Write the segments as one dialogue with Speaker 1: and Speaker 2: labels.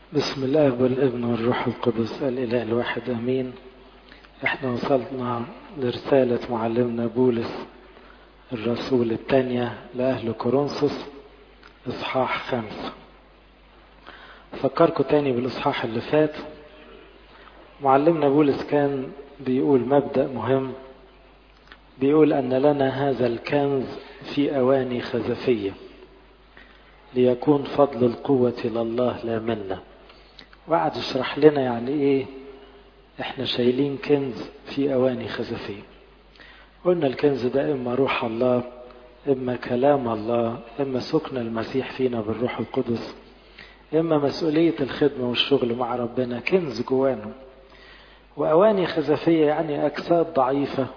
Speaker 1: بسم الله والابن والروح القدس الإله الواحد أمين احنا وصلنا لرسالة معلمنا بولس الرسول الثانية لأهل كورنثوس إصحاح خمسة فكركم تاني بالإصحاح اللي فات معلمنا بولس كان بيقول مبدأ مهم بيقول أن لنا هذا الكنز في أواني خزفية ليكون فضل القوة لله لا منا وقعد يشرح لنا يعني ايه احنا شايلين كنز في اواني خزفية قلنا الكنز ده اما روح الله اما كلام الله اما سكن المسيح فينا بالروح القدس اما مسؤولية الخدمة والشغل مع ربنا كنز جوانا واواني خزفية يعني اجساد ضعيفة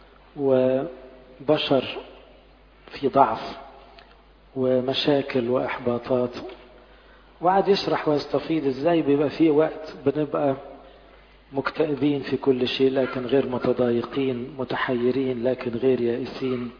Speaker 1: وبشر في ضعف ومشاكل واحباطات وقعد يشرح ويستفيد ازاي بيبقى في وقت بنبقى مكتئبين في كل شيء لكن غير متضايقين متحيرين لكن غير يائسين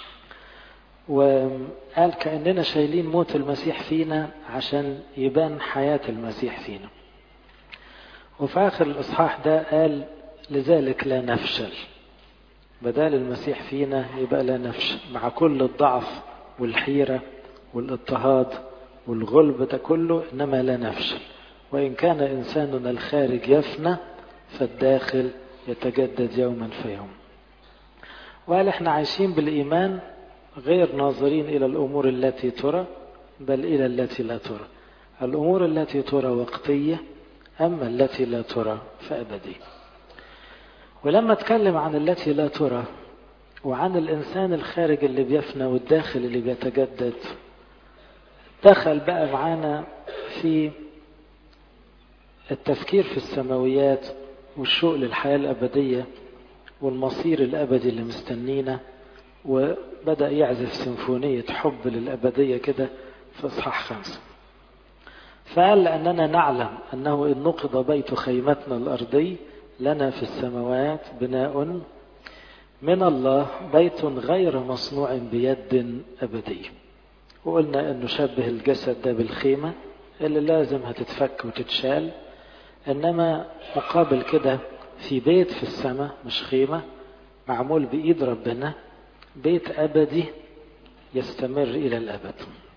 Speaker 1: وقال كأننا شايلين موت المسيح فينا عشان يبان حياة المسيح فينا وفي آخر الإصحاح ده قال لذلك لا نفشل بدال المسيح فينا يبقى لا نفشل مع كل الضعف والحيرة والاضطهاد والغلب ده كله إنما لا نفشل وإن كان إنساننا الخارج يفنى فالداخل يتجدد يوما فيوم وقال احنا عايشين بالإيمان غير ناظرين إلى الأمور التي ترى بل إلى التي لا ترى الأمور التي ترى وقتية أما التي لا ترى فأبدية ولما اتكلم عن التي لا ترى وعن الإنسان الخارج اللي بيفنى والداخل اللي بيتجدد دخل بقى معانا في التفكير في السماويات والشوق للحياة الأبدية والمصير الأبدي اللي مستنينا وبدأ يعزف سيمفونية حب للأبدية كده في إصحاح خمسة فقال لأننا نعلم أنه إن نقض بيت خيمتنا الأرضي لنا في السماوات بناء من الله بيت غير مصنوع بيد أبدي وقلنا أنه شبه الجسد ده بالخيمة اللي لازم هتتفك وتتشال إنما مقابل كده في بيت في السماء مش خيمة معمول بإيد ربنا بيت أبدي يستمر إلى الأبد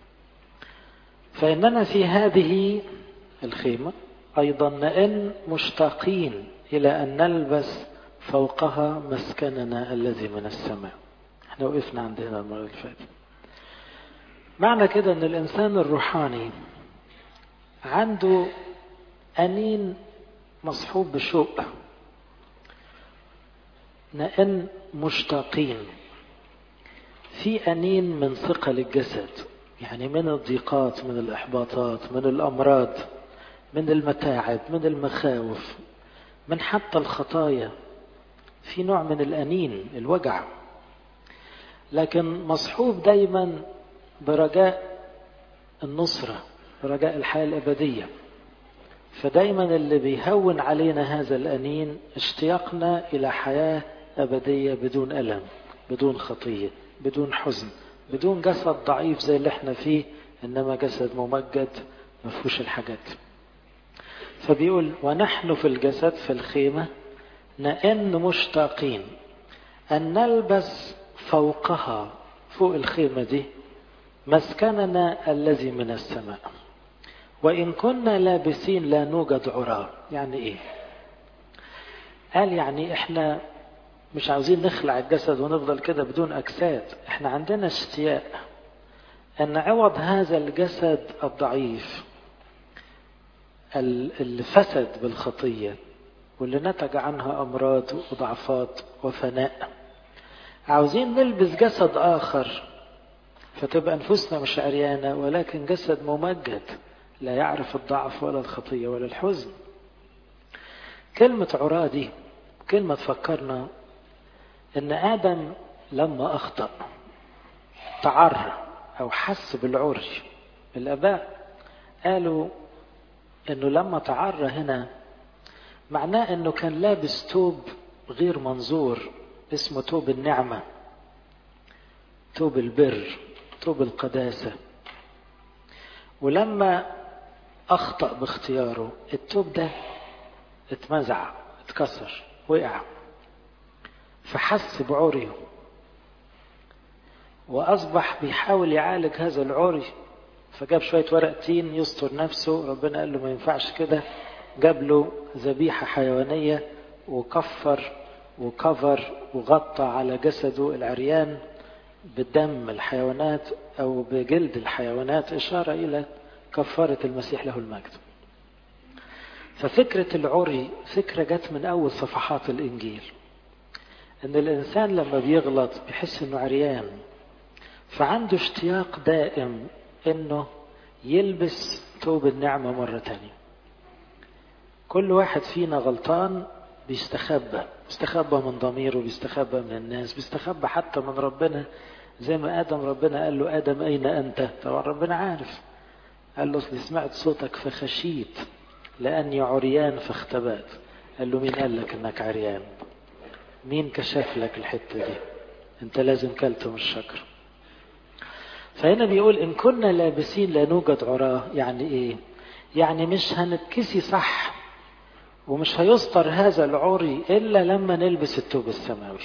Speaker 1: فإننا في هذه الخيمة أيضا نئن مشتاقين إلى أن نلبس فوقها مسكننا الذي من السماء احنا وقفنا عند هنا المرة اللي فاتت معنى كده ان الانسان الروحاني عنده انين مصحوب بشوق نئن مشتاقين في انين من ثقل الجسد يعني من الضيقات من الاحباطات من الامراض من المتاعب من المخاوف من حتى الخطايا في نوع من الأنين الوجع لكن مصحوب دايما برجاء النصرة برجاء الحياة الأبدية فدايما اللي بيهون علينا هذا الأنين اشتياقنا إلى حياة أبدية بدون ألم بدون خطية بدون حزن بدون جسد ضعيف زي اللي احنا فيه إنما جسد ممجد ما فيهوش الحاجات فبيقول ونحن في الجسد في الخيمة نئن مشتاقين أن نلبس فوقها فوق الخيمة دي مسكننا الذي من السماء وإن كنا لابسين لا نوجد عراة يعني إيه قال يعني إحنا مش عاوزين نخلع الجسد ونفضل كده بدون أجساد إحنا عندنا اشتياق أن عوض هذا الجسد الضعيف اللي فسد بالخطيه واللي نتج عنها أمراض وضعفات وفناء عاوزين نلبس جسد آخر فتبقى نفوسنا مش عريانة ولكن جسد ممجد لا يعرف الضعف ولا الخطية ولا الحزن كلمة عراة دي كلمة تفكرنا إن آدم لما أخطأ تعر أو حس بالعري الآباء قالوا إنه لما تعر هنا معناه انه كان لابس توب غير منظور اسمه توب النعمة توب البر توب القداسة ولما أخطأ باختياره التوب ده اتمزع اتكسر وقع فحس بعريه وأصبح بيحاول يعالج هذا العري فجاب شوية ورق تين يستر نفسه ربنا قال له ما ينفعش كده جاب له ذبيحة حيوانية وكفر وكفر وغطى على جسده العريان بدم الحيوانات أو بجلد الحيوانات إشارة إلى كفارة المسيح له المجد ففكرة العري فكرة جت من أول صفحات الإنجيل إن الإنسان لما بيغلط بيحس إنه عريان فعنده اشتياق دائم إنه يلبس ثوب النعمة مرة تانية كل واحد فينا غلطان بيستخبى بيستخبى من ضميره بيستخبى من الناس بيستخبى حتى من ربنا زي ما آدم ربنا قال له آدم أين أنت طبعا ربنا عارف قال له أصلي سمعت صوتك فخشيت لأني عريان فاختبأت قال له مين قال لك إنك عريان مين كشف لك الحتة دي أنت لازم كلت من الشجر فهنا بيقول إن كنا لابسين لا نوجد عراه يعني إيه يعني مش هنتكسي صح ومش هيستر هذا العري إلا لما نلبس الثوب السماوي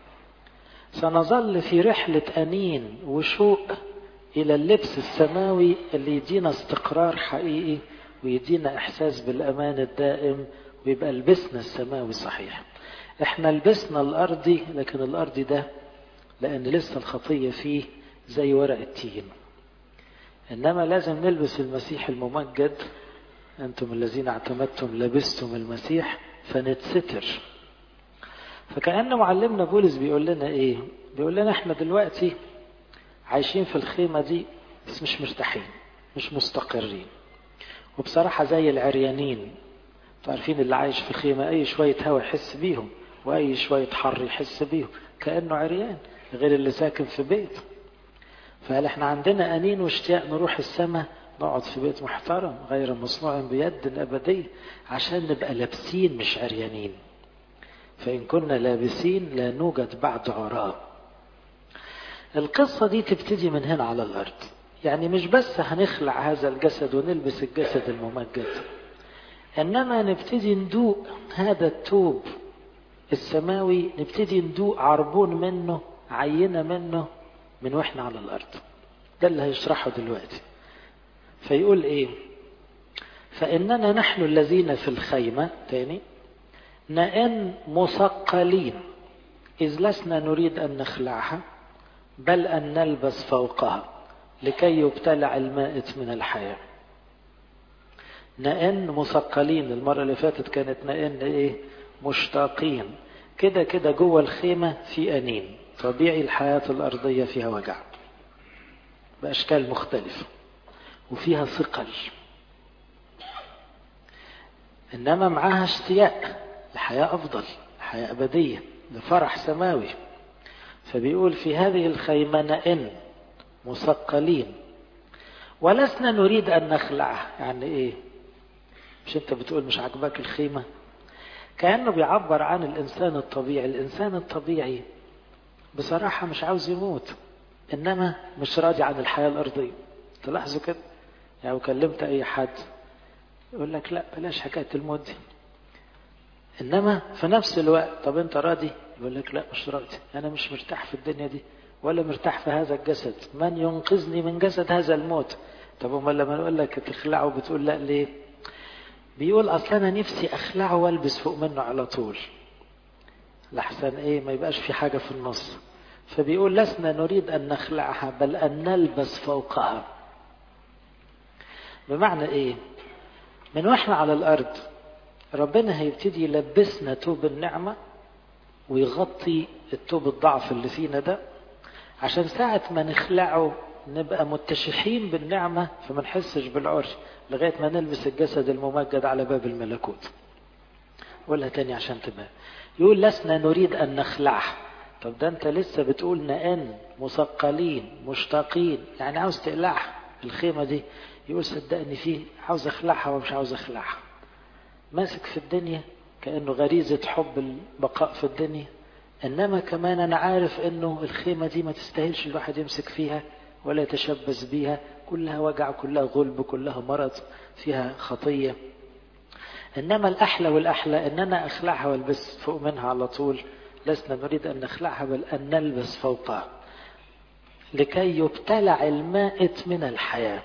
Speaker 1: سنظل في رحلة أنين وشوق إلى اللبس السماوي اللي يدينا استقرار حقيقي ويدينا إحساس بالأمان الدائم ويبقى لبسنا السماوي صحيح احنا لبسنا الأرضي لكن الأرضي ده لأن لسه الخطية فيه زي ورق التين إنما لازم نلبس المسيح الممجد أنتم الذين اعتمدتم لبستم المسيح فنتستر فكأن معلمنا بولس بيقول لنا إيه بيقول لنا إحنا دلوقتي عايشين في الخيمة دي بس مش مرتاحين مش مستقرين وبصراحة زي العريانين عارفين اللي عايش في خيمة أي شوية هوا يحس بيهم وأي شوية حر يحس بيهم كأنه عريان غير اللي ساكن في بيت فهل احنا عندنا أنين واشتياق نروح السماء نقعد في بيت محترم غير مصنوع بيد أبدي عشان نبقى لابسين مش عريانين فإن كنا لابسين لا نوجد بعد عراء القصة دي تبتدي من هنا على الأرض يعني مش بس هنخلع هذا الجسد ونلبس الجسد الممجد إنما نبتدي ندوق هذا التوب السماوي نبتدي ندوق عربون منه عينة منه من واحنا على الأرض ده اللي هيشرحه دلوقتي فيقول ايه فإننا نحن الذين في الخيمة تاني نئن مثقلين إذ لسنا نريد أن نخلعها بل أن نلبس فوقها لكي يبتلع المائت من الحياة نئن مثقلين المرة اللي فاتت كانت نئن إيه مشتاقين كده كده جوه الخيمة في أنين طبيعي الحياة الأرضية فيها وجع بأشكال مختلفة وفيها ثقل إنما معاها اشتياق لحياة أفضل حياة أبدية لفرح سماوي فبيقول في هذه الخيمة نئن مثقلين ولسنا نريد أن نخلعها يعني إيه مش أنت بتقول مش عاجباك الخيمة كأنه بيعبر عن الإنسان الطبيعي الإنسان الطبيعي بصراحة مش عاوز يموت إنما مش راضي عن الحياة الأرضية تلاحظوا كده يعني لو كلمت أي حد يقول لك لا بلاش حكاية الموت دي إنما في نفس الوقت طب أنت راضي يقول لك لا مش راضي أنا مش مرتاح في الدنيا دي ولا مرتاح في هذا الجسد من ينقذني من جسد هذا الموت طب امال لما نقول لك تخلعه بتقول لا ليه بيقول اصل انا نفسي اخلعه والبس فوق منه على طول لحسن ايه ما يبقاش في حاجة في النص فبيقول لسنا نريد ان نخلعها بل ان نلبس فوقها بمعنى ايه من واحنا على الارض ربنا هيبتدي يلبسنا توب النعمة ويغطي التوب الضعف اللي فينا ده عشان ساعة ما نخلعه نبقى متشحين بالنعمة فما نحسش بالعرش لغاية ما نلبس الجسد الممجد على باب الملكوت قولها تاني عشان تبقى يقول لسنا نريد أن نخلعه طب ده أنت لسه بتقول نأن مثقلين مشتاقين يعني عاوز تقلعها الخيمة دي يقول صدقني فيه عاوز أخلعها ومش عاوز أخلعها ماسك في الدنيا كأنه غريزة حب البقاء في الدنيا إنما كمان أنا عارف إنه الخيمة دي ما تستاهلش الواحد يمسك فيها ولا يتشبث بيها كلها وجع كلها غلب كلها مرض فيها خطية إنما الأحلى والأحلى إن أنا أخلعها والبس فوق منها على طول لسنا نريد أن نخلعها بل أن نلبس فوقها لكي يبتلع المائت من الحياة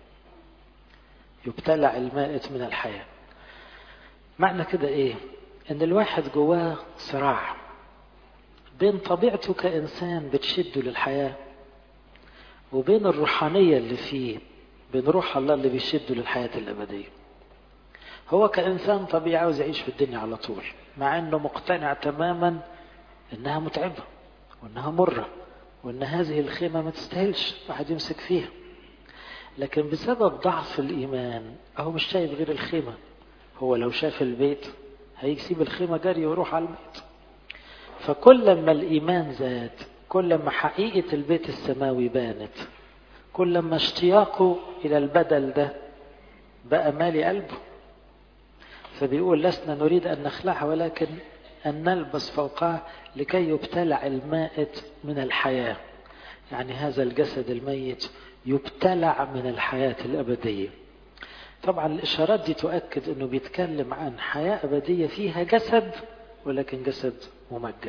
Speaker 1: يبتلع المائت من الحياة معنى كده إيه إن الواحد جواه صراع بين طبيعته كإنسان بتشده للحياة وبين الروحانية اللي فيه بين روح الله اللي بيشده للحياة الأبدية هو كإنسان طبيعي عاوز يعيش في الدنيا على طول مع أنه مقتنع تماما أنها متعبة وأنها مرة وأن هذه الخيمة ما تستاهلش واحد يمسك فيها لكن بسبب ضعف الإيمان هو مش شايف غير الخيمة هو لو شاف البيت هيسيب الخيمة جري ويروح على البيت فكل ما الإيمان زاد كل ما حقيقة البيت السماوي بانت كل ما اشتياقه إلى البدل ده بقى مالي قلبه فبيقول لسنا نريد أن نخلعها ولكن أن نلبس فوقها لكي يبتلع المائت من الحياة يعني هذا الجسد الميت يبتلع من الحياة الأبدية طبعا الإشارات دي تؤكد أنه بيتكلم عن حياة أبدية فيها جسد ولكن جسد ممجد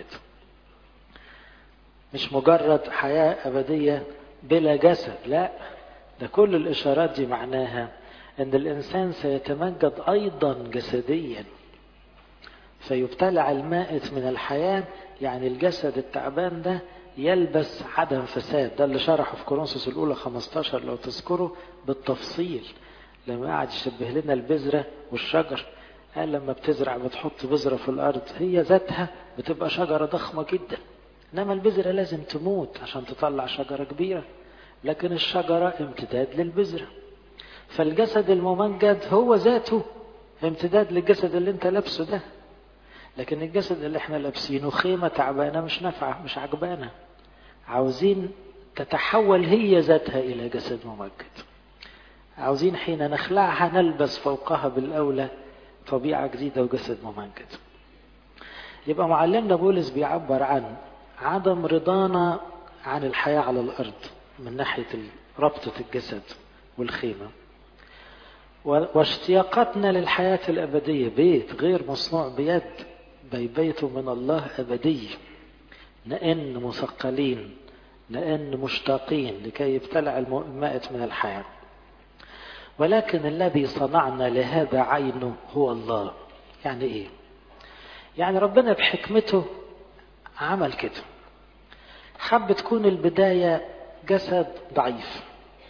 Speaker 1: مش مجرد حياة أبدية بلا جسد لا ده كل الإشارات دي معناها أن الإنسان سيتمجد أيضا جسديا فيبتلع المائت من الحياة يعني الجسد التعبان ده يلبس عدم فساد ده اللي شرحه في كورنثوس الأولى 15 لو تذكروا بالتفصيل لما قعد يشبه لنا البذرة والشجر قال لما بتزرع بتحط بذرة في الأرض هي ذاتها بتبقى شجرة ضخمة جدا إنما البذرة لازم تموت عشان تطلع شجرة كبيرة لكن الشجرة امتداد للبذرة فالجسد الممجد هو ذاته امتداد للجسد اللي انت لابسه ده لكن الجسد اللي احنا لابسينه خيمة تعبانة مش نافعة مش عجبانة عاوزين تتحول هي ذاتها إلى جسد ممجد عاوزين حين نخلعها نلبس فوقها بالأولى طبيعة جديدة وجسد ممجد يبقى معلمنا بولس بيعبر عن عدم رضانا عن الحياة على الأرض من ناحية ربطة الجسد والخيمة واشتياقاتنا للحياة الأبدية بيت غير مصنوع بيد بي بيت من الله أبدي نئن مثقلين نئن مشتاقين لكي يبتلع المائت من الحياة ولكن الذي صنعنا لهذا عينه هو الله يعني ايه يعني ربنا بحكمته عمل كده حب تكون البداية جسد ضعيف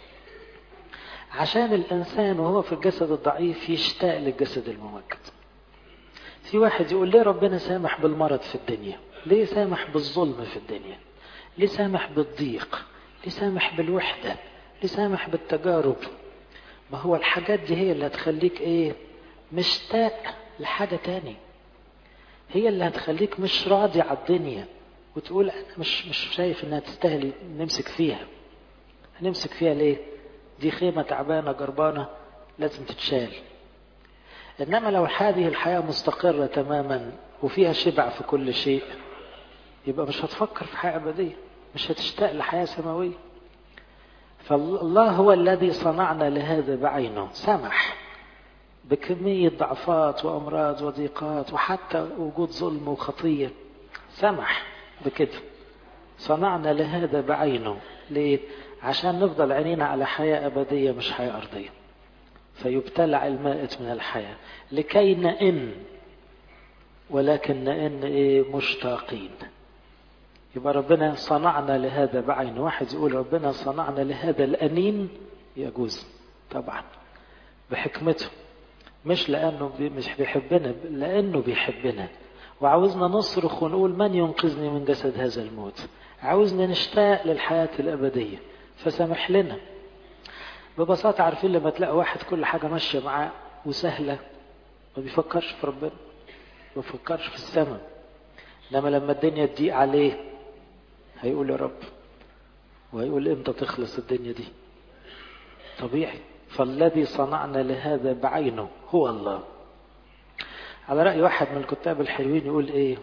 Speaker 1: عشان الإنسان وهو في الجسد الضعيف يشتاق للجسد الممجد في واحد يقول ليه ربنا سامح بالمرض في الدنيا ليه سامح بالظلم في الدنيا ليه سامح بالضيق ليه سامح بالوحدة ليه سامح بالتجارب ما هو الحاجات دي هي اللي هتخليك ايه مشتاق لحاجة تاني هي اللي هتخليك مش راضي على الدنيا وتقول انا مش مش شايف انها تستاهل نمسك فيها هنمسك فيها ليه دي خيمة تعبانة جربانة لازم تتشال إنما لو هذه الحياة مستقرة تماما وفيها شبع في كل شيء يبقى مش هتفكر في حياة أبدية مش هتشتاق لحياة سماوية فالله هو الذي صنعنا لهذا بعينه سمح بكمية ضعفات وأمراض وضيقات وحتى وجود ظلم وخطية سمح بكده صنعنا لهذا بعينه ليه؟ عشان نفضل عينينا على حياة أبدية مش حياة أرضية فيبتلع المائت من الحياة لكي نئن ولكن نئن إيه مشتاقين يبقى ربنا صنعنا لهذا بعين واحد يقول ربنا صنعنا لهذا الأنين يجوز طبعا بحكمته مش لأنه مش بيحبنا لأنه بيحبنا وعاوزنا نصرخ ونقول من ينقذني من جسد هذا الموت عاوزنا نشتاق للحياة الأبدية فسامح لنا ببساطة عارفين لما تلاقي واحد كل حاجة ماشية معاه وسهلة ما بيفكرش في ربنا ما بيفكرش في السماء انما لما الدنيا تضيق عليه هيقول يا رب وهيقول امتى تخلص الدنيا دي طبيعي فالذي صنعنا لهذا بعينه هو الله على رأي واحد من الكتاب الحلوين يقول ايه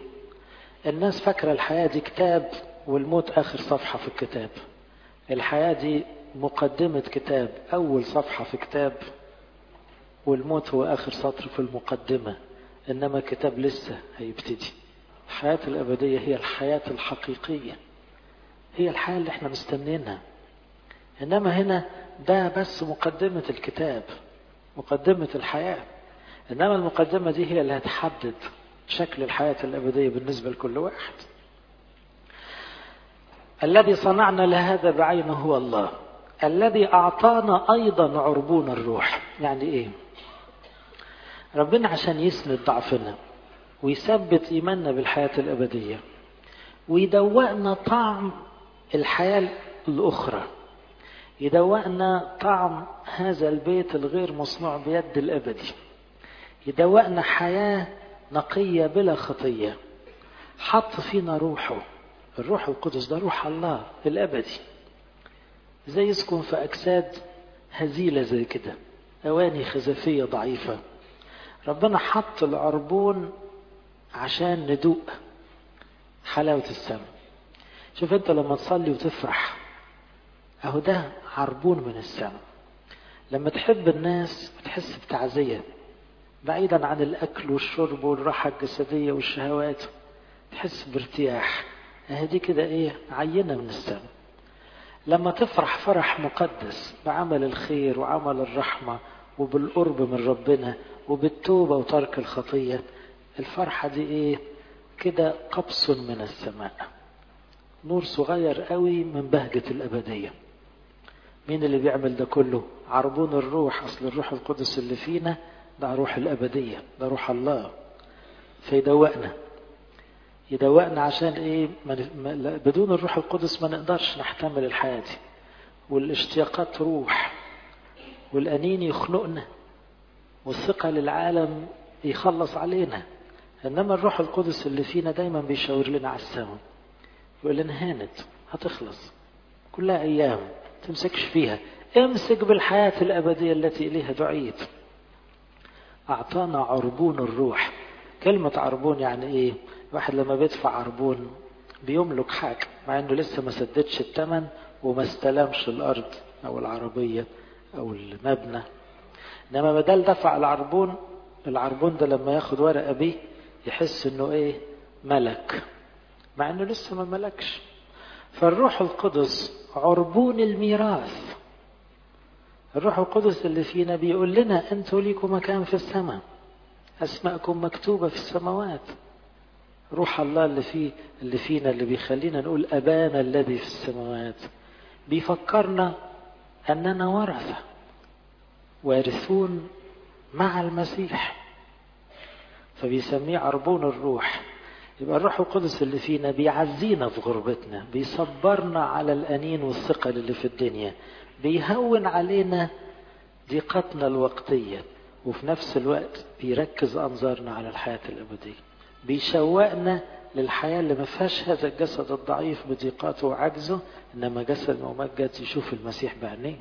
Speaker 1: الناس فاكرة الحياة دي كتاب والموت آخر صفحة في الكتاب الحياة دي مقدمة كتاب أول صفحة في كتاب والموت هو آخر سطر في المقدمة إنما كتاب لسه هيبتدي الحياة الأبدية هي الحياة الحقيقية هي الحياة اللي احنا مستنينها إنما هنا ده بس مقدمة الكتاب مقدمة الحياة إنما المقدمة دي هي اللي هتحدد شكل الحياة الأبدية بالنسبة لكل واحد الذي صنعنا لهذا بعينه هو الله الذي أعطانا أيضا عربون الروح يعني إيه ربنا عشان يسند ضعفنا ويثبت إيماننا بالحياة الأبدية ويدوقنا طعم الحياة الأخرى يدوقنا طعم هذا البيت الغير مصنوع بيد الأبدي يدوقنا حياة نقية بلا خطية حط فينا روحه الروح القدس ده روح الله الأبدي زي يسكن في أجساد هزيلة زي كده أواني خزفية ضعيفة ربنا حط العربون عشان ندوق حلاوة السماء شوف انت لما تصلي وتفرح اهو ده عربون من السماء لما تحب الناس بتحس بتعزية بعيدا عن الأكل والشرب والراحة الجسدية والشهوات تحس بارتياح اهي دي كده ايه عينة من السماء لما تفرح فرح مقدس بعمل الخير وعمل الرحمة وبالقرب من ربنا وبالتوبة وترك الخطية الفرحة دي ايه كده قبس من السماء نور صغير قوي من بهجة الأبدية مين اللي بيعمل ده كله عربون الروح أصل الروح القدس اللي فينا ده روح الأبدية ده روح الله فيدوقنا يدوقنا عشان ايه ما بدون الروح القدس ما نقدرش نحتمل الحياة دي والاشتياقات روح والأنين يخنقنا والثقة للعالم يخلص علينا إنما الروح القدس اللي فينا دايما بيشاور لنا على السماء يقول لنا هانت هتخلص كلها أيام تمسكش فيها امسك بالحياة الأبدية التي إليها دعيت أعطانا عربون الروح كلمة عربون يعني إيه واحد لما بيدفع عربون بيملك حاجة مع إنه لسه ما سددش الثمن وما استلمش الأرض أو العربية أو المبنى إنما بدل دفع العربون العربون ده لما ياخد ورقة بيه يحس إنه إيه ملك مع إنه لسه ما ملكش فالروح القدس عربون الميراث الروح القدس اللي فينا بيقول لنا انتوا ليكم مكان في السماء اسماءكم مكتوبة في السماوات روح الله اللي فيه اللي فينا اللي بيخلينا نقول ابانا الذي في السماوات بيفكرنا اننا ورثة وارثون مع المسيح فبيسميه عربون الروح يبقى الروح القدس اللي فينا بيعزينا في غربتنا بيصبرنا على الأنين والثقل اللي في الدنيا بيهون علينا ضيقتنا الوقتية وفي نفس الوقت بيركز أنظارنا على الحياة الأبدية بيشوقنا للحياة اللي ما فيهاش هذا الجسد الضعيف بضيقاته وعجزه إنما جسد ممجد يشوف المسيح بعينيه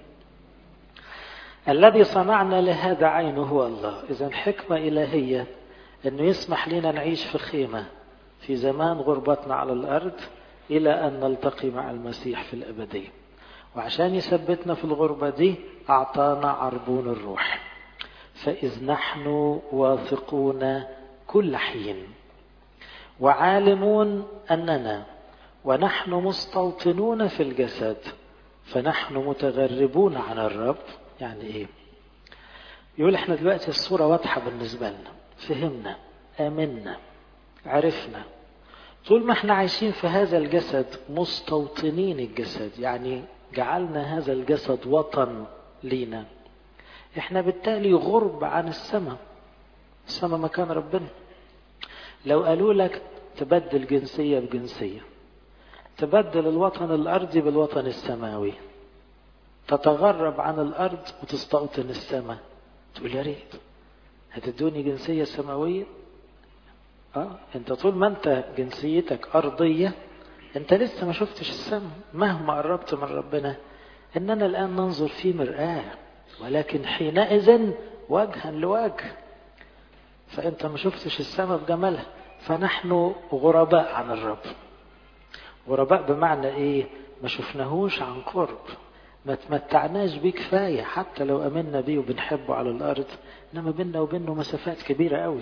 Speaker 1: الذي صنعنا لهذا عينه هو الله إذا حكمة إلهية أنه يسمح لنا نعيش في خيمة في زمان غربتنا على الأرض إلى أن نلتقي مع المسيح في الأبدية وعشان يثبتنا في الغربة دي أعطانا عربون الروح فإذ نحن واثقون كل حين وعالمون أننا ونحن مستوطنون في الجسد فنحن متغربون عن الرب يعني إيه يقول احنا دلوقتي الصورة واضحة بالنسبة لنا فهمنا آمنا عرفنا طول ما احنا عايشين في هذا الجسد مستوطنين الجسد يعني جعلنا هذا الجسد وطن لينا احنا بالتالي غرب عن السماء السماء مكان ربنا لو قالوا لك تبدل جنسية بجنسية تبدل الوطن الأرضي بالوطن السماوي تتغرب عن الأرض وتستوطن السماء تقول يا ريت هتدوني جنسية سماوية اه انت طول ما انت جنسيتك أرضية انت لسه ما شفتش السماء مهما قربت من ربنا اننا الآن ننظر في مرآة ولكن حينئذ وجها لوجه فانت ما شفتش السماء بجمالها فنحن غرباء عن الرب غرباء بمعنى ايه ما شفناهوش عن قرب ما تمتعناش بيه كفاية حتى لو أمنا بيه وبنحبه على الأرض إنما بيننا وبينه مسافات كبيرة قوي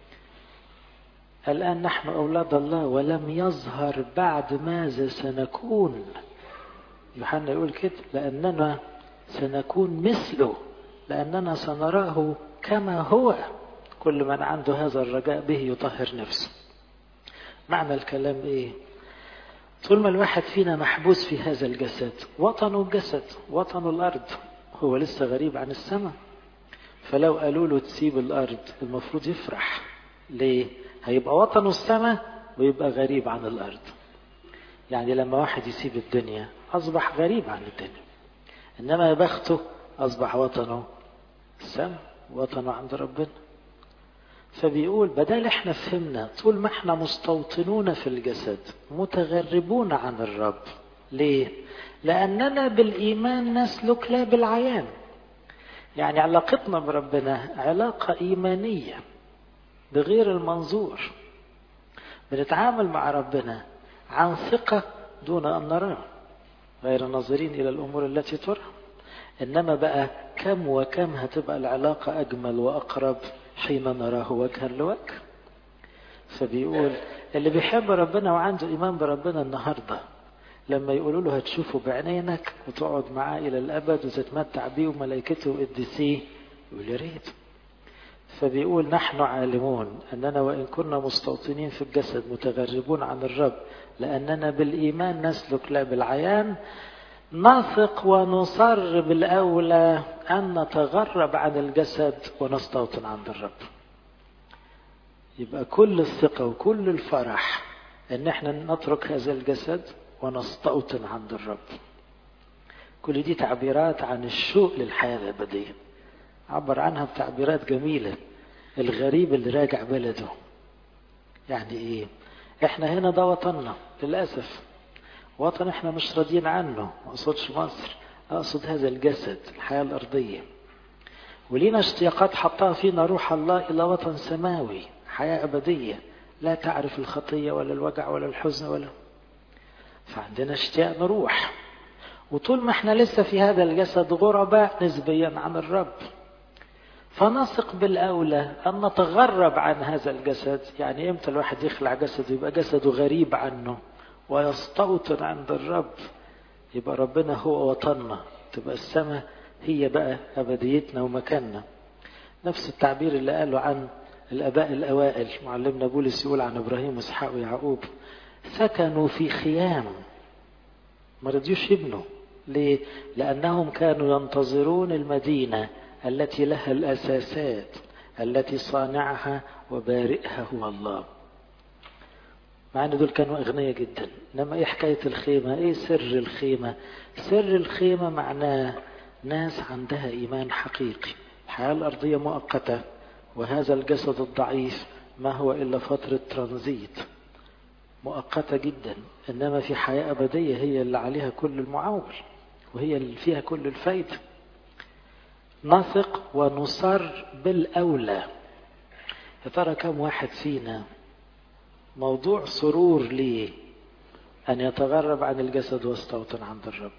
Speaker 1: الآن نحن أولاد الله ولم يظهر بعد ماذا سنكون يوحنا يقول كده لأننا سنكون مثله لأننا سنراه كما هو كل من عنده هذا الرجاء به يطهر نفسه معنى الكلام إيه طول ما الواحد فينا محبوس في هذا الجسد وطنه الجسد وطنه الأرض هو لسه غريب عن السماء فلو قالوا له تسيب الأرض المفروض يفرح ليه هيبقى وطنه السماء ويبقى غريب عن الأرض يعني لما واحد يسيب الدنيا أصبح غريب عن الدنيا إنما يا بخته أصبح وطنه السماء وطنه عند ربنا فبيقول بدل احنا فهمنا طول ما احنا مستوطنون في الجسد متغربون عن الرب ليه لأننا بالإيمان نسلك لا بالعيان يعني علاقتنا بربنا علاقة إيمانية بغير المنظور بنتعامل مع ربنا عن ثقة دون أن نراه غير ناظرين إلى الأمور التي ترى إنما بقى كم وكم هتبقى العلاقة أجمل وأقرب حين نراه وجها لوجه فبيقول اللي بيحب ربنا وعنده إيمان بربنا النهاردة لما يقولوا له هتشوفه بعينينك وتقعد معاه إلى الأبد وتتمتع بيه وملائكته وقدسيه يقول يا ريت فبيقول نحن عالمون أننا وإن كنا مستوطنين في الجسد متغربون عن الرب لأننا بالإيمان نسلك لا بالعيان نثق ونصر بالأولى أن نتغرب عن الجسد ونستوطن عند الرب يبقى كل الثقة وكل الفرح أن احنا نترك هذا الجسد ونستوطن عند الرب كل دي تعبيرات عن الشوق للحياة الأبدية عبر عنها بتعبيرات جميلة الغريب اللي راجع بلده يعني ايه احنا هنا ده وطننا للأسف وطن احنا مش راضيين عنه ما اقصدش مصر اقصد هذا الجسد الحياة الارضية ولينا اشتياقات حطها فينا روح الله الى وطن سماوي حياة ابدية لا تعرف الخطية ولا الوجع ولا الحزن ولا فعندنا اشتياق نروح وطول ما احنا لسه في هذا الجسد غرباء نسبيا عن الرب فنثق بالأولى أن نتغرب عن هذا الجسد يعني إمتى الواحد يخلع جسده يبقى جسده غريب عنه ويستوطن عند الرب يبقى ربنا هو وطننا تبقى السماء هي بقى أبديتنا ومكاننا نفس التعبير اللي قاله عن الآباء الأوائل معلمنا بولس يقول عن إبراهيم وإسحاق ويعقوب سكنوا في خيام ما رضيوش يبنوا ليه؟ لأنهم كانوا ينتظرون المدينة التي لها الأساسات التي صانعها وبارئها هو الله مع ان دول كانوا اغنياء جدا انما ايه حكايه الخيمه ايه سر الخيمه سر الخيمه معناه ناس عندها ايمان حقيقي الحياه الارضيه مؤقته وهذا الجسد الضعيف ما هو الا فتره ترانزيت مؤقته جدا انما في حياه ابديه هي اللي عليها كل المعول وهي اللي فيها كل الفايده نثق ونصر بالاولى يا ترى كم واحد فينا موضوع سرور ليه أن يتغرب عن الجسد ويستوطن عند الرب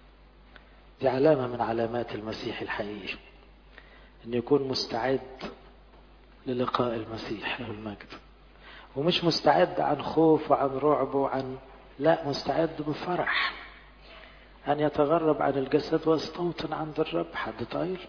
Speaker 1: دي علامة من علامات المسيح الحقيقي أن يكون مستعد للقاء المسيح له المجد ومش مستعد عن خوف وعن رعب وعن لا مستعد بفرح أن يتغرب عن الجسد ويستوطن عند الرب حد طاير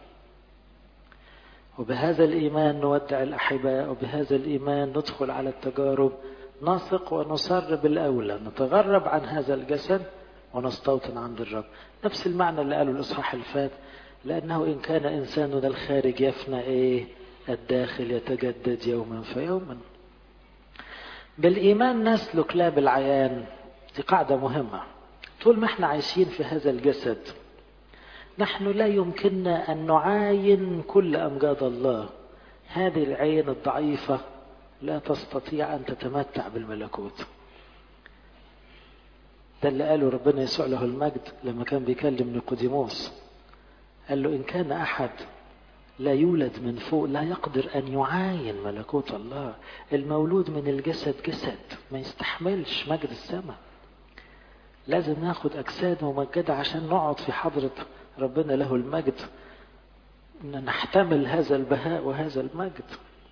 Speaker 1: وبهذا الإيمان نودع الأحباء وبهذا الإيمان ندخل على التجارب نثق ونصر بالأولى نتغرب عن هذا الجسد ونستوطن عند الرب نفس المعنى اللي قاله الإصحاح الفات لأنه إن كان إنساننا الخارج يفنى إيه الداخل يتجدد يوما فيوما بالإيمان نسلك لا بالعيان دي قاعدة مهمة طول ما احنا عايشين في هذا الجسد نحن لا يمكننا أن نعاين كل أمجاد الله هذه العين الضعيفة لا تستطيع أن تتمتع بالملكوت ده اللي قاله ربنا يسوع له المجد لما كان بيكلم نيقوديموس قال له إن كان أحد لا يولد من فوق لا يقدر أن يعاين ملكوت الله المولود من الجسد جسد ما يستحملش مجد السماء لازم ناخد أجساد ممجدة عشان نقعد في حضرة ربنا له المجد إن نحتمل هذا البهاء وهذا المجد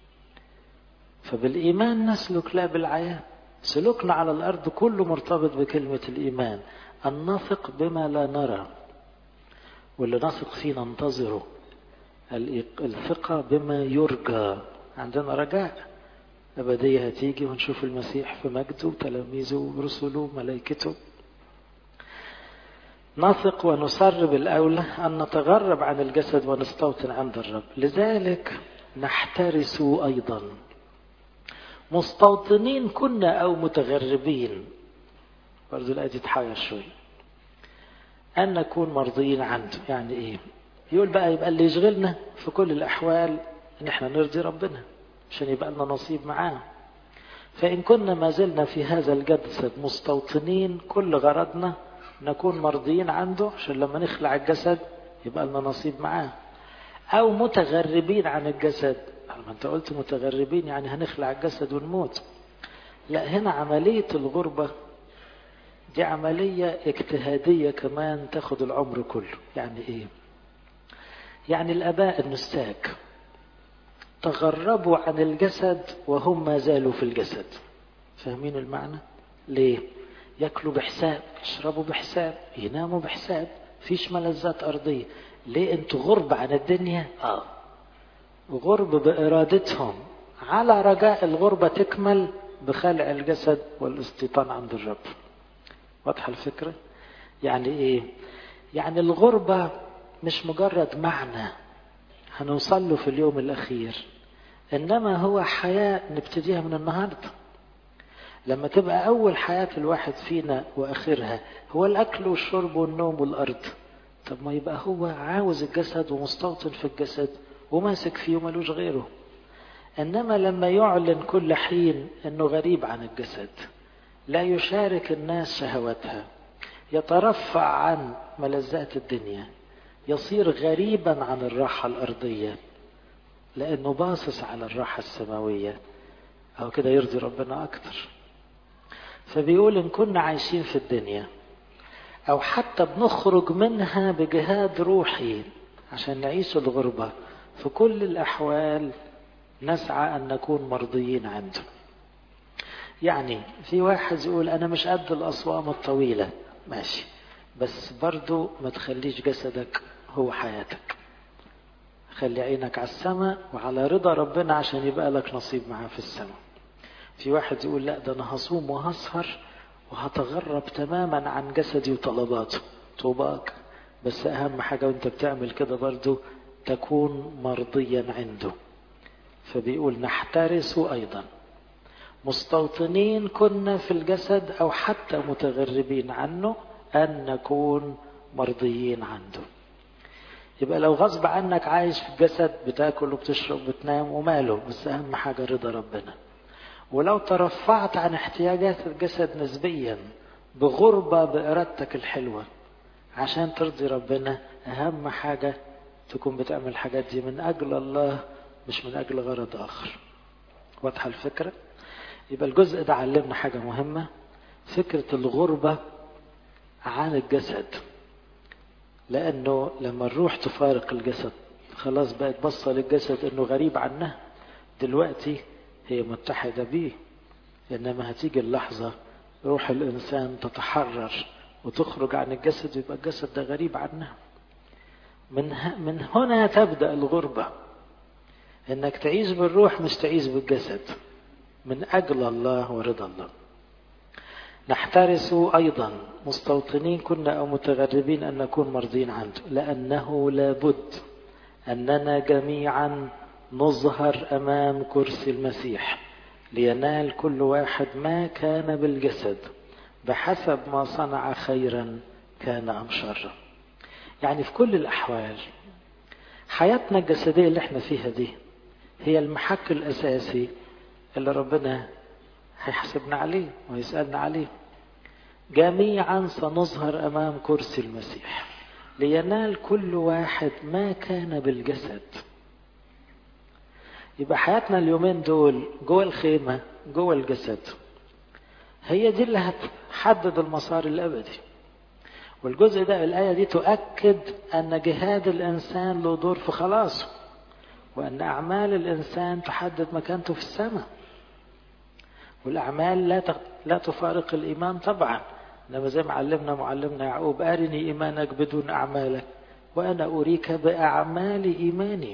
Speaker 1: فبالإيمان نسلك لا بالعيان سلوكنا على الأرض كله مرتبط بكلمة الإيمان أن نثق بما لا نرى واللي نثق فيه ننتظره الثقة بما يرجى عندنا رجاء أبدية هتيجي ونشوف المسيح في مجده وتلاميذه ورسله وملائكته نثق ونسر بالأولى أن نتغرب عن الجسد ونستوطن عند الرب لذلك نحترس أيضا مستوطنين كنا أو متغربين برضو الآية دي تحير شوية أن نكون مرضيين عنده يعني إيه يقول بقى يبقى اللي يشغلنا في كل الأحوال إن إحنا نرضي ربنا عشان يبقى لنا نصيب معاه فإن كنا ما زلنا في هذا الجسد مستوطنين كل غرضنا نكون مرضيين عنده عشان لما نخلع الجسد يبقى لنا نصيب معاه أو متغربين عن الجسد ما أنت قلت متغربين يعني هنخلع الجسد ونموت لا هنا عملية الغربة دي عملية اجتهادية كمان تاخد العمر كله يعني ايه يعني الاباء النساك تغربوا عن الجسد وهم ما زالوا في الجسد فاهمين المعنى ليه ياكلوا بحساب يشربوا بحساب يناموا بحساب فيش ملذات ارضيه ليه انتوا غرب عن الدنيا اه غرب بارادتهم على رجاء الغربه تكمل بخلع الجسد والاستيطان عند الرب واضحة الفكرة يعني ايه يعني الغربة مش مجرد معنى هنوصل له في اليوم الأخير إنما هو حياة نبتديها من النهاردة لما تبقى أول حياة الواحد فينا وآخرها هو الأكل والشرب والنوم والأرض طب ما يبقى هو عاوز الجسد ومستوطن في الجسد وماسك فيه وملوش غيره إنما لما يعلن كل حين أنه غريب عن الجسد لا يشارك الناس شهوتها يترفع عن ملذات الدنيا يصير غريبا عن الراحة الأرضية لأنه باصص على الراحة السماوية أو كده يرضي ربنا أكتر فبيقول إن كنا عايشين في الدنيا أو حتى بنخرج منها بجهاد روحي عشان نعيش الغربة في كل الأحوال نسعى أن نكون مرضيين عنده يعني في واحد يقول أنا مش قد الأصوام الطويلة ماشي بس برضو ما تخليش جسدك هو حياتك خلي عينك على السماء وعلى رضا ربنا عشان يبقى لك نصيب معاه في السماء في واحد يقول لا ده أنا هصوم وهسهر وهتغرب تماما عن جسدي وطلباته طوباك بس أهم حاجة وانت بتعمل كده برضو تكون مرضيا عنده فبيقول نحترس أيضا مستوطنين كنا في الجسد أو حتى متغربين عنه أن نكون مرضيين عنده يبقى لو غصب عنك عايش في الجسد بتاكل وبتشرب وبتنام وماله بس أهم حاجة رضا ربنا ولو ترفعت عن احتياجات الجسد نسبيا بغربة بإرادتك الحلوة عشان ترضي ربنا أهم حاجة تكون بتعمل الحاجات دي من أجل الله مش من أجل غرض آخر واضحة الفكرة؟ يبقى الجزء ده علمنا حاجة مهمة فكرة الغربة عن الجسد لأنه لما الروح تفارق الجسد خلاص بقت بصة للجسد أنه غريب عنها دلوقتي هي متحدة بيه إنما هتيجي اللحظة روح الإنسان تتحرر وتخرج عن الجسد ويبقى الجسد ده غريب عنها من, من هنا تبدأ الغربة إنك تعيش بالروح مش تعيش بالجسد من أجل الله ورضا الله نحترس أيضا مستوطنين كنا أو متغربين أن نكون مرضين عنده لأنه لابد أننا جميعا نظهر أمام كرسي المسيح لينال كل واحد ما كان بالجسد بحسب ما صنع خيرا كان أم شرا يعني في كل الأحوال حياتنا الجسدية اللي احنا فيها دي هي المحك الأساسي اللي ربنا هيحاسبنا عليه ويسألنا عليه جميعا سنظهر أمام كرسي المسيح لينال كل واحد ما كان بالجسد يبقى حياتنا اليومين دول جوه الخيمة جوه الجسد هي دي اللي هتحدد المسار الأبدي والجزء ده الآية دي تؤكد أن جهاد الإنسان له دور في خلاصه وأن أعمال الإنسان تحدد مكانته في السماء والأعمال لا لا تفارق الإيمان طبعا إنما زي ما علمنا معلمنا يعقوب أرني إيمانك بدون أعمالك وأنا أريك بأعمال إيماني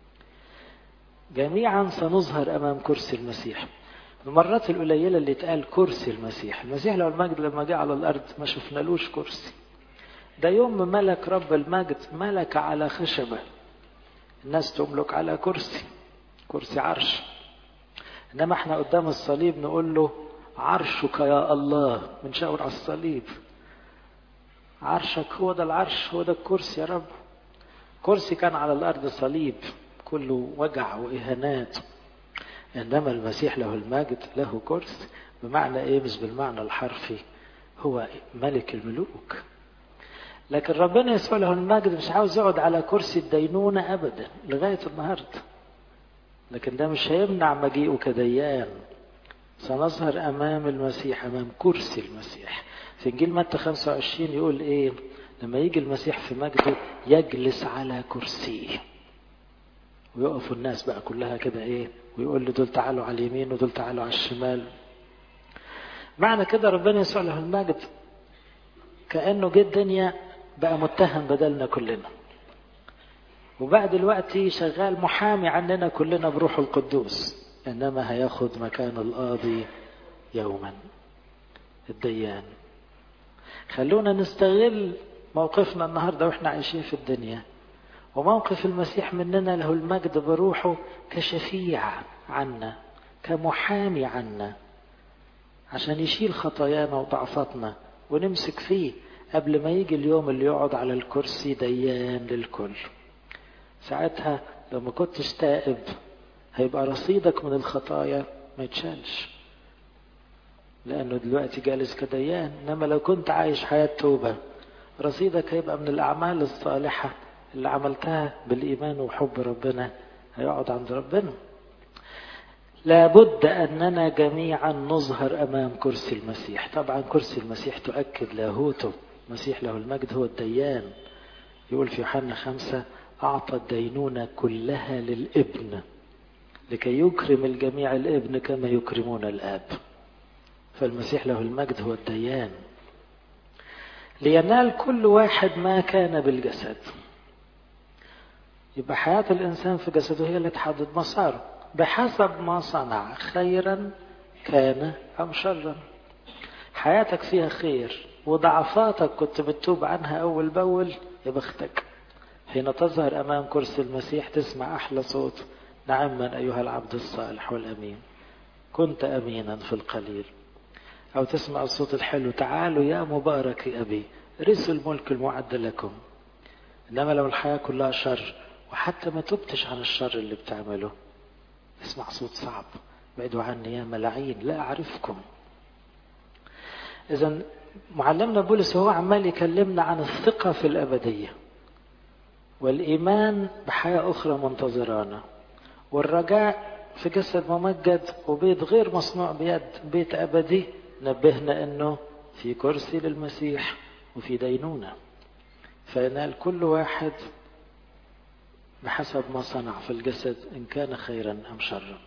Speaker 1: جميعا سنظهر أمام كرسي المسيح المرات القليلة اللي اتقال كرسي المسيح المسيح لو المجد لما جه على الأرض ما شفنالوش كرسي ده يوم ملك رب المجد ملك على خشبة الناس تملك على كرسي كرسي عرش إنما احنا قدام الصليب نقول له عرشك يا الله بنشاور على الصليب عرشك هو ده العرش هو ده الكرسي يا رب كرسي كان على الأرض صليب كله وجع وإهانات إنما المسيح له المجد له كرسي بمعنى إيه مش بالمعنى الحرفي هو ملك الملوك لكن ربنا يسوع له المجد مش عاوز يقعد على كرسي الدينونة أبدا لغاية النهاردة لكن ده مش هيمنع مجيئه كديان سنظهر أمام المسيح أمام كرسي المسيح في إنجيل متى 25 يقول إيه لما يجي المسيح في مجده يجلس على كرسيه ويقفوا الناس بقى كلها كده إيه ويقول له دول تعالوا على اليمين ودول تعالوا على الشمال معنى كده ربنا يسوع له المجد كأنه جه الدنيا بقى متهم بدلنا كلنا وبعد دلوقتي شغال محامي عننا كلنا بروح القدوس إنما هياخد مكان القاضي يوما الديان خلونا نستغل موقفنا النهاردة وإحنا عايشين في الدنيا وموقف المسيح مننا له المجد بروحه كشفيع عنا كمحامي عنا عشان يشيل خطايانا وضعفاتنا ونمسك فيه قبل ما يجي اليوم اللي يقعد على الكرسي ديان للكل ساعتها لو ما كنتش تائب هيبقى رصيدك من الخطايا ما يتشالش لأنه دلوقتي جالس كديان إنما لو كنت عايش حياة توبة رصيدك هيبقى من الأعمال الصالحة اللي عملتها بالإيمان وحب ربنا هيقعد عند ربنا لابد أننا جميعا نظهر أمام كرسي المسيح طبعا كرسي المسيح تؤكد لاهوته المسيح له المجد هو الديان يقول في يوحنا خمسة أعطى الدينونة كلها للابن لكي يكرم الجميع الابن كما يكرمون الآب فالمسيح له المجد هو الديان لينال كل واحد ما كان بالجسد يبقى حياة الإنسان في جسده هي اللي تحدد مساره بحسب ما صنع خيرا كان أم شرا حياتك فيها خير وضعفاتك كنت بتتوب عنها أول بأول يا بختك حين تظهر أمام كرسي المسيح تسمع أحلى صوت نعما أيها العبد الصالح والأمين كنت أمينا في القليل أو تسمع الصوت الحلو تعالوا يا مبارك أبي رثوا الملك المعد لكم إنما لو الحياة كلها شر وحتى ما تبتش عن الشر اللي بتعمله اسمع صوت صعب بعدوا عني يا ملاعين لا أعرفكم إذا معلمنا بولس هو عمال يكلمنا عن الثقة في الأبدية والإيمان بحياة أخرى منتظرانا والرجاء في جسد ممجد وبيت غير مصنوع بيد بيت أبدي نبهنا أنه في كرسي للمسيح وفي دينونة فينال كل واحد بحسب ما صنع في الجسد إن كان خيرا أم شرا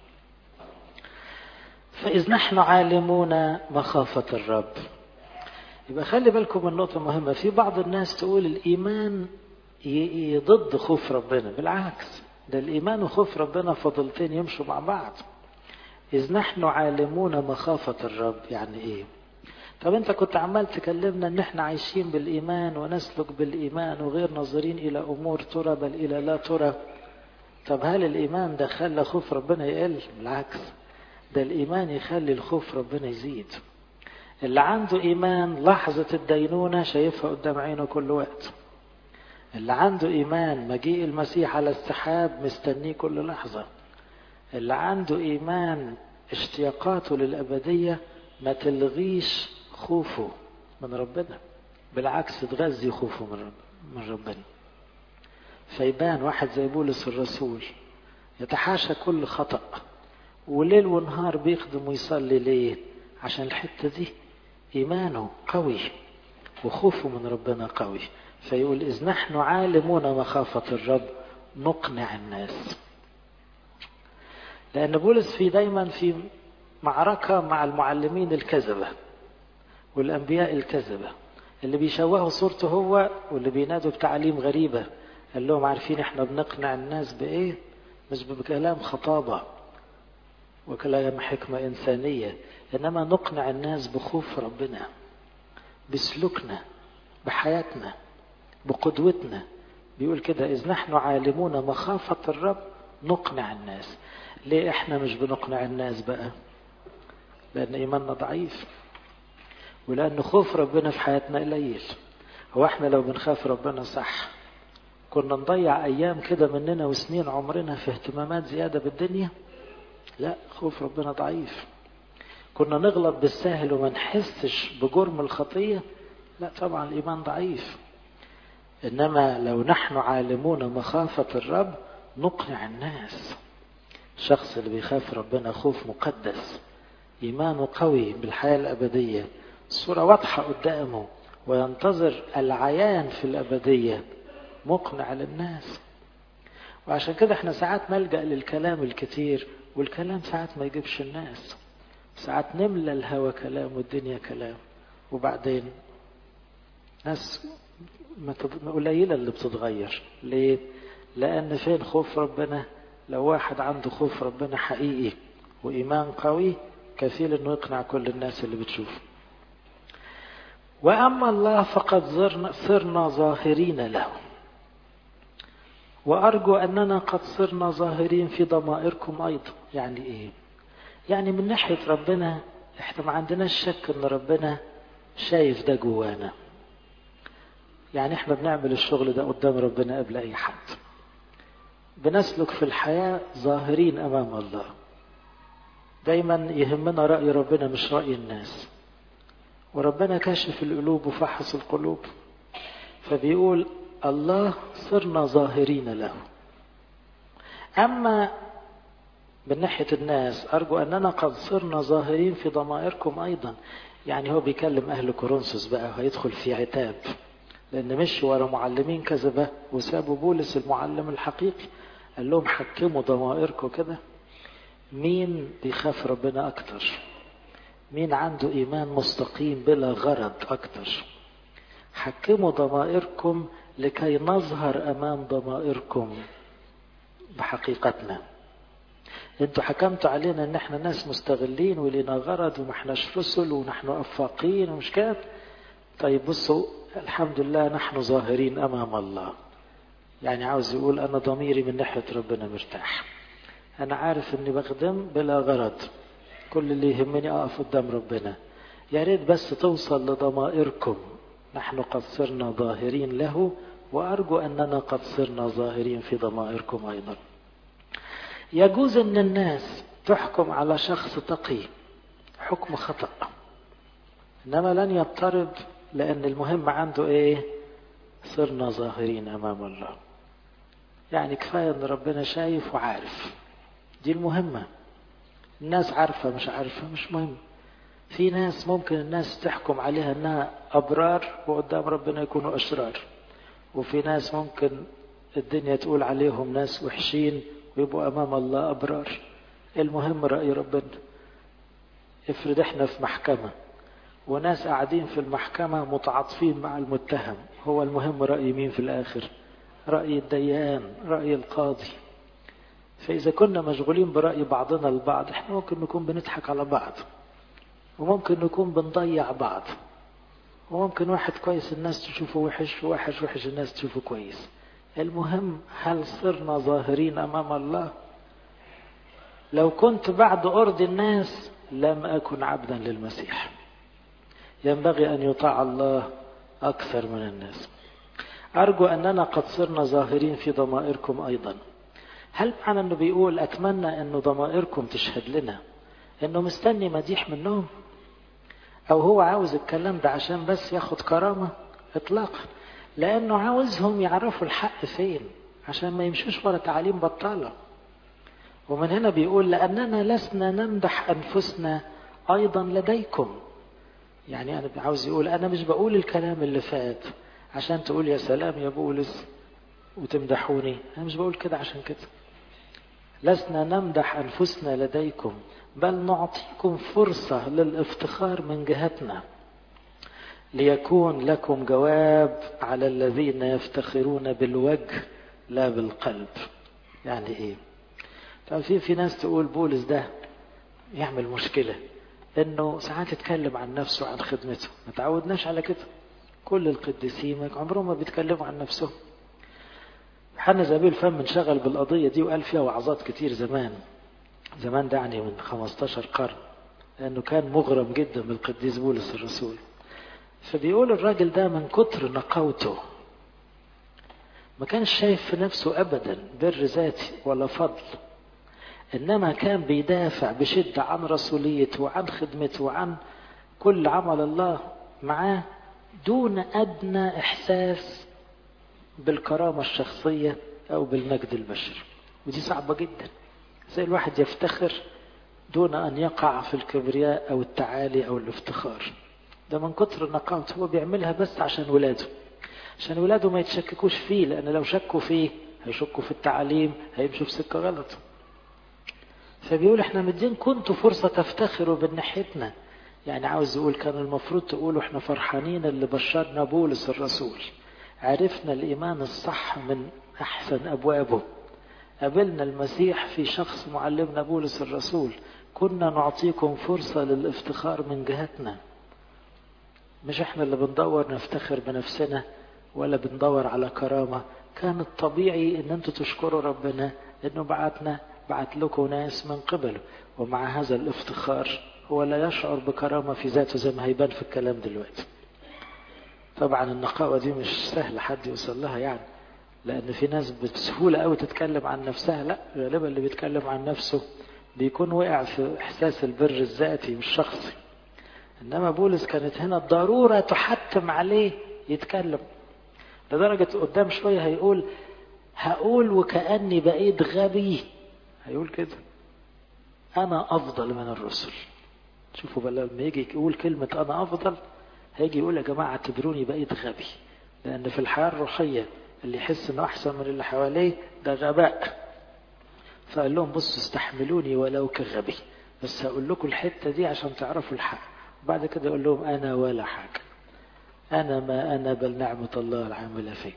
Speaker 1: فإذ نحن عالمون مخافة الرب يبقى خلي بالكم من نقطة مهمة في بعض الناس تقول الإيمان ضد خوف ربنا بالعكس ده الإيمان وخوف ربنا فضلتين يمشوا مع بعض إذ نحن عالمون مخافة الرب يعني إيه طب أنت كنت عمال تكلمنا إن إحنا عايشين بالإيمان ونسلك بالإيمان وغير ناظرين إلى أمور ترى بل إلى لا ترى طب هل الإيمان ده خلى خوف ربنا يقل بالعكس ده الإيمان يخلي الخوف ربنا يزيد اللي عنده إيمان لحظة الدينونة شايفها قدام عينه كل وقت اللي عنده إيمان مجيء المسيح على السحاب مستنيه كل لحظة اللي عنده إيمان اشتياقاته للأبدية ما تلغيش خوفه من ربنا بالعكس تغذي خوفه من, رب من ربنا فيبان واحد زي بولس الرسول يتحاشى كل خطأ وليل ونهار بيخدم ويصلي ليه عشان الحتة دي إيمانه قوي وخوفه من ربنا قوي فيقول إذ نحن عالمون مخافة الرب نقنع الناس لأن بولس في دايما في معركة مع المعلمين الكذبة والأنبياء الكذبة اللي بيشوهوا صورته هو واللي بينادوا بتعاليم غريبة قال لهم عارفين احنا بنقنع الناس بإيه مش بكلام خطابة وكلام حكمة إنسانية إنما نقنع الناس بخوف ربنا بسلوكنا بحياتنا بقدوتنا بيقول كده إذ نحن عالمون مخافة الرب نقنع الناس ليه احنا مش بنقنع الناس بقى لأن إيماننا ضعيف ولأن خوف ربنا في حياتنا قليل هو احنا لو بنخاف ربنا صح كنا نضيع أيام كده مننا وسنين عمرنا في اهتمامات زيادة بالدنيا لا خوف ربنا ضعيف كنا نغلط بالسهل وما نحسش بجرم الخطية لا طبعا الإيمان ضعيف إنما لو نحن عالمون مخافة الرب نقنع الناس الشخص اللي بيخاف ربنا خوف مقدس إيمانه قوي بالحياة الأبدية الصورة واضحة قدامه وينتظر العيان في الأبدية مقنع للناس وعشان كده احنا ساعات نلجأ للكلام الكتير والكلام ساعات ما يجيبش الناس ساعات نملى الهوى كلام والدنيا كلام وبعدين ناس قليلة اللي بتتغير ليه؟ لأن فين خوف ربنا لو واحد عنده خوف ربنا حقيقي وإيمان قوي كفيل انه يقنع كل الناس اللي بتشوفه وأما الله فقد صرنا ظاهرين له وأرجو أننا قد صرنا ظاهرين في ضمائركم أيضا يعني إيه يعني من ناحية ربنا احنا ما عندناش شك ان ربنا شايف ده جوانا يعني احنا بنعمل الشغل ده قدام ربنا قبل اي حد بنسلك في الحياة ظاهرين امام الله دايما يهمنا رأي ربنا مش رأي الناس وربنا كاشف القلوب وفحص القلوب فبيقول الله صرنا ظاهرين له أما من ناحية الناس أرجو أننا قد صرنا ظاهرين في ضمائركم أيضا يعني هو بيكلم أهل كورنثوس بقى هيدخل في عتاب لأن مش ورا معلمين كذبة وسابوا بولس المعلم الحقيقي قال لهم حكموا ضمائركم كده مين بيخاف ربنا أكتر مين عنده إيمان مستقيم بلا غرض أكتر حكموا ضمائركم لكي نظهر أمام ضمائركم بحقيقتنا انتوا حكمتوا علينا ان احنا ناس مستغلين ولينا غرض وما احناش رسل ونحن افاقين ومش كده طيب بصوا الحمد لله نحن ظاهرين امام الله يعني عاوز يقول انا ضميري من ناحيه ربنا مرتاح انا عارف اني بخدم بلا غرض كل اللي يهمني اقف قدام ربنا يا ريت بس توصل لضمائركم نحن قد صرنا ظاهرين له وارجو اننا قد صرنا ظاهرين في ضمائركم ايضا يجوز ان الناس تحكم على شخص تقي حكم خطأ انما لن يضطرب لان المهم عنده ايه صرنا ظاهرين امام الله يعني كفاية ان ربنا شايف وعارف دي المهمة الناس عارفة مش عارفة مش مهم في ناس ممكن الناس تحكم عليها انها ابرار وقدام ربنا يكونوا اشرار وفي ناس ممكن الدنيا تقول عليهم ناس وحشين ويبقوا امام الله ابرار المهم راي ربنا افرض احنا في محكمه وناس قاعدين في المحكمه متعاطفين مع المتهم هو المهم راي مين في الاخر راي الديان راي القاضي فاذا كنا مشغولين براي بعضنا البعض احنا ممكن نكون بنضحك على بعض وممكن نكون بنضيع بعض وممكن واحد كويس الناس تشوفه وحش وواحد وحش الناس تشوفه كويس المهم هل صرنا ظاهرين امام الله لو كنت بعد ارض الناس لم اكن عبدا للمسيح ينبغي ان يطاع الله اكثر من الناس ارجو اننا قد صرنا ظاهرين في ضمائركم ايضا هل معنى انه بيقول اتمنى انه ضمائركم تشهد لنا انه مستني مديح منهم او هو عاوز الكلام ده عشان بس ياخد كرامه اطلاقا لانه عاوزهم يعرفوا الحق فين عشان ما يمشوش ورا تعاليم بطاله ومن هنا بيقول لاننا لسنا نمدح انفسنا أيضا لديكم يعني أنا عاوز يقول أنا مش بقول الكلام اللي فات عشان تقول يا سلام يا بولس وتمدحوني أنا مش بقول كده عشان كده لسنا نمدح أنفسنا لديكم بل نعطيكم فرصة للافتخار من جهتنا ليكون لكم جواب على الذين يفتخرون بالوجه لا بالقلب يعني ايه طبعا في في ناس تقول بولس ده يعمل مشكلة انه ساعات يتكلم عن نفسه وعن خدمته ما تعودناش على كده كل القديسين عمرهم ما بيتكلموا عن نفسهم حنا زبيل فم انشغل بالقضية دي وقال فيها وعظات كتير زمان زمان ده يعني من 15 قرن لأنه كان مغرم جدا بالقديس بولس الرسول فبيقول الراجل ده من كتر نقاوته ما كانش شايف في نفسه أبدا بر ذاتي ولا فضل إنما كان بيدافع بشدة عن رسوليته وعن خدمته وعن كل عمل الله معاه دون أدنى إحساس بالكرامة الشخصية أو بالمجد البشري ودي صعبة جدا زي الواحد يفتخر دون أن يقع في الكبرياء أو التعالي أو الافتخار ده من كتر نقاوته هو بيعملها بس عشان ولاده عشان ولاده ما يتشككوش فيه لأن لو شكوا فيه هيشكوا في التعليم هيمشوا في سكة غلط فبيقول احنا مدين كنتوا فرصة تفتخروا بناحيتنا يعني عاوز يقول كان المفروض تقولوا احنا فرحانين اللي بشرنا بولس الرسول عرفنا الإيمان الصح من أحسن أبوابه قابلنا المسيح في شخص معلمنا بولس الرسول كنا نعطيكم فرصة للافتخار من جهتنا مش احنا اللي بندور نفتخر بنفسنا ولا بندور على كرامة كان الطبيعي ان انتوا تشكروا ربنا انه بعتنا بعت لكم ناس من قبله ومع هذا الافتخار هو لا يشعر بكرامة في ذاته زي ما هيبان في الكلام دلوقتي طبعا النقاوة دي مش سهل حد يوصل لها يعني لأن في ناس بسهولة قوي تتكلم عن نفسها لا غالبا اللي بيتكلم عن نفسه بيكون وقع في إحساس البر الذاتي والشخصي إنما بولس كانت هنا الضرورة تحتم عليه يتكلم لدرجة قدام شوية هيقول هقول وكأني بقيت غبي هيقول كده أنا أفضل من الرسل شوفوا بقى لما يجي يقول كلمة أنا أفضل هيجي يقول يا جماعة اعتبروني بقيت غبي لأن في الحياة الروحية اللي يحس إنه أحسن من اللي حواليه ده غباء فقال لهم بصوا استحملوني ولو كغبي بس هقول لكم الحتة دي عشان تعرفوا الحق بعد كده يقول لهم أنا ولا حاجة أنا ما أنا بل نعمة الله العاملة فيه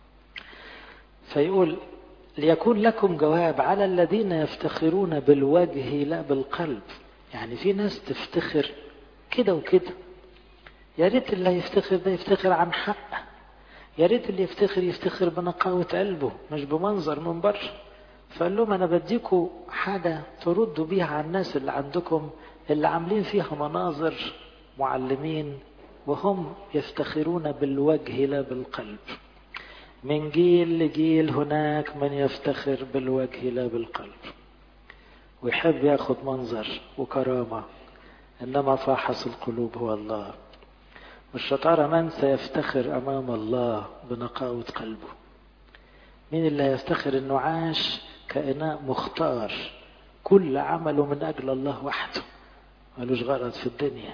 Speaker 1: فيقول ليكون لكم جواب على الذين يفتخرون بالوجه لا بالقلب يعني في ناس تفتخر كده وكده يا ريت اللي يفتخر ده يفتخر عن حق يا ريت اللي يفتخر يفتخر بنقاوة قلبه مش بمنظر من بره فقال لهم انا بديكوا حاجة تردوا بيها على الناس اللي عندكم اللي عاملين فيها مناظر معلمين وهم يفتخرون بالوجه لا بالقلب من جيل لجيل هناك من يفتخر بالوجه لا بالقلب ويحب ياخد منظر وكرامة إنما فاحص القلوب هو الله والشطارة من سيفتخر أمام الله بنقاوة قلبه مين اللي هيفتخر انه عاش كإناء مختار كل عمله من أجل الله وحده ملوش غرض في الدنيا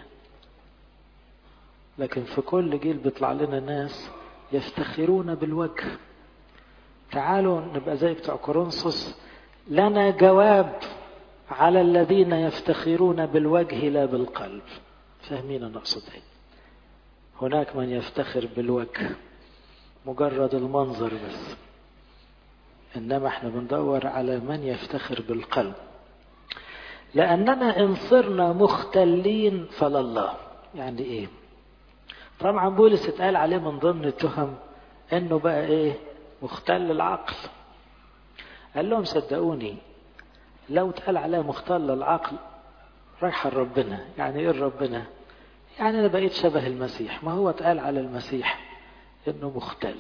Speaker 1: لكن في كل جيل بيطلع لنا ناس يفتخرون بالوجه تعالوا نبقى زي بتوع كورنثوس لنا جواب على الذين يفتخرون بالوجه لا بالقلب فاهمين انا اقصد ايه هناك من يفتخر بالوجه مجرد المنظر بس انما احنا بندور على من يفتخر بالقلب لاننا ان صرنا مختلين فلله يعني ايه طبعا بولس اتقال عليه من ضمن التهم انه بقى ايه مختل العقل قال لهم صدقوني لو اتقال عليه مختل العقل رايحه لربنا يعني ايه ربنا يعني انا بقيت شبه المسيح ما هو اتقال على المسيح انه مختل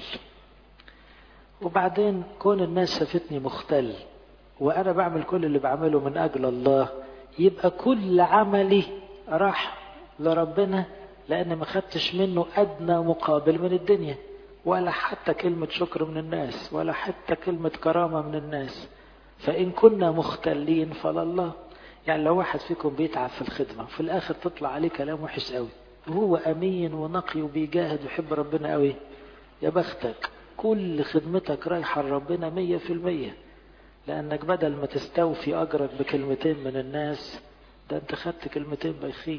Speaker 1: وبعدين كون الناس شافتني مختل وانا بعمل كل اللي بعمله من اجل الله يبقى كل عملي راح لربنا لان ما خدتش منه ادنى مقابل من الدنيا ولا حتى كلمة شكر من الناس ولا حتى كلمة كرامة من الناس فإن كنا مختلين فلله يعني لو واحد فيكم بيتعب في الخدمة في الآخر تطلع عليه كلام وحش قوي وهو أمين ونقي وبيجاهد ويحب ربنا قوي يا بختك كل خدمتك رايحة لربنا مية في المية لأنك بدل ما تستوفي أجرك بكلمتين من الناس ده أنت خدت كلمتين بايخين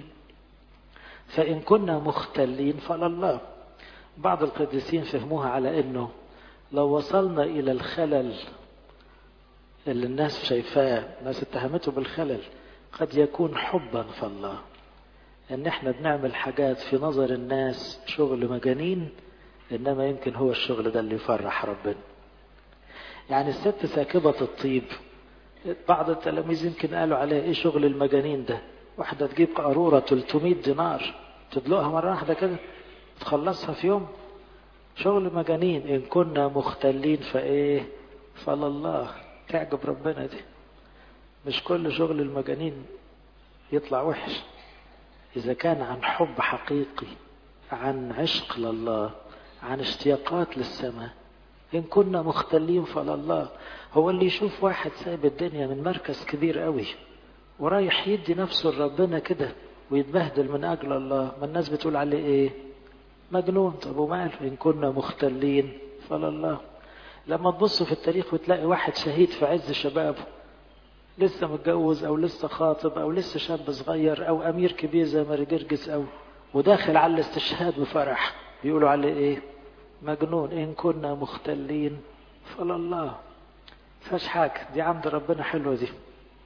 Speaker 1: فإن كنا مختلين فلله بعض القديسين فهموها على أنه لو وصلنا إلى الخلل اللي الناس شايفاه الناس اتهمته بالخلل قد يكون حبا في الله ان احنا بنعمل حاجات في نظر الناس شغل مجانين انما يمكن هو الشغل ده اللي يفرح ربنا يعني الست ساكبة الطيب بعض التلاميذ يمكن قالوا عليها ايه شغل المجانين ده واحدة تجيب قارورة 300 دينار تدلقها مرة واحدة كده تخلصها في يوم شغل مجانين ان كنا مختلين فايه فلله تعجب ربنا دي مش كل شغل المجانين يطلع وحش إذا كان عن حب حقيقي عن عشق لله عن اشتياقات للسماء إن كنا مختلين فلله هو اللي يشوف واحد سايب الدنيا من مركز كبير قوي ورايح يدي نفسه لربنا كده ويتبهدل من أجل الله ما الناس بتقول عليه إيه مجنون طب وماله إن كنا مختلين فلله لما تبص في التاريخ وتلاقي واحد شهيد في عز شبابه لسه متجوز او لسه خاطب او لسه شاب صغير او امير كبير زي ماري جرجس او وداخل على الاستشهاد بفرح بيقولوا عليه ايه مجنون ان كنا مختلين فلله فاش حاجة دي عند ربنا حلوة دي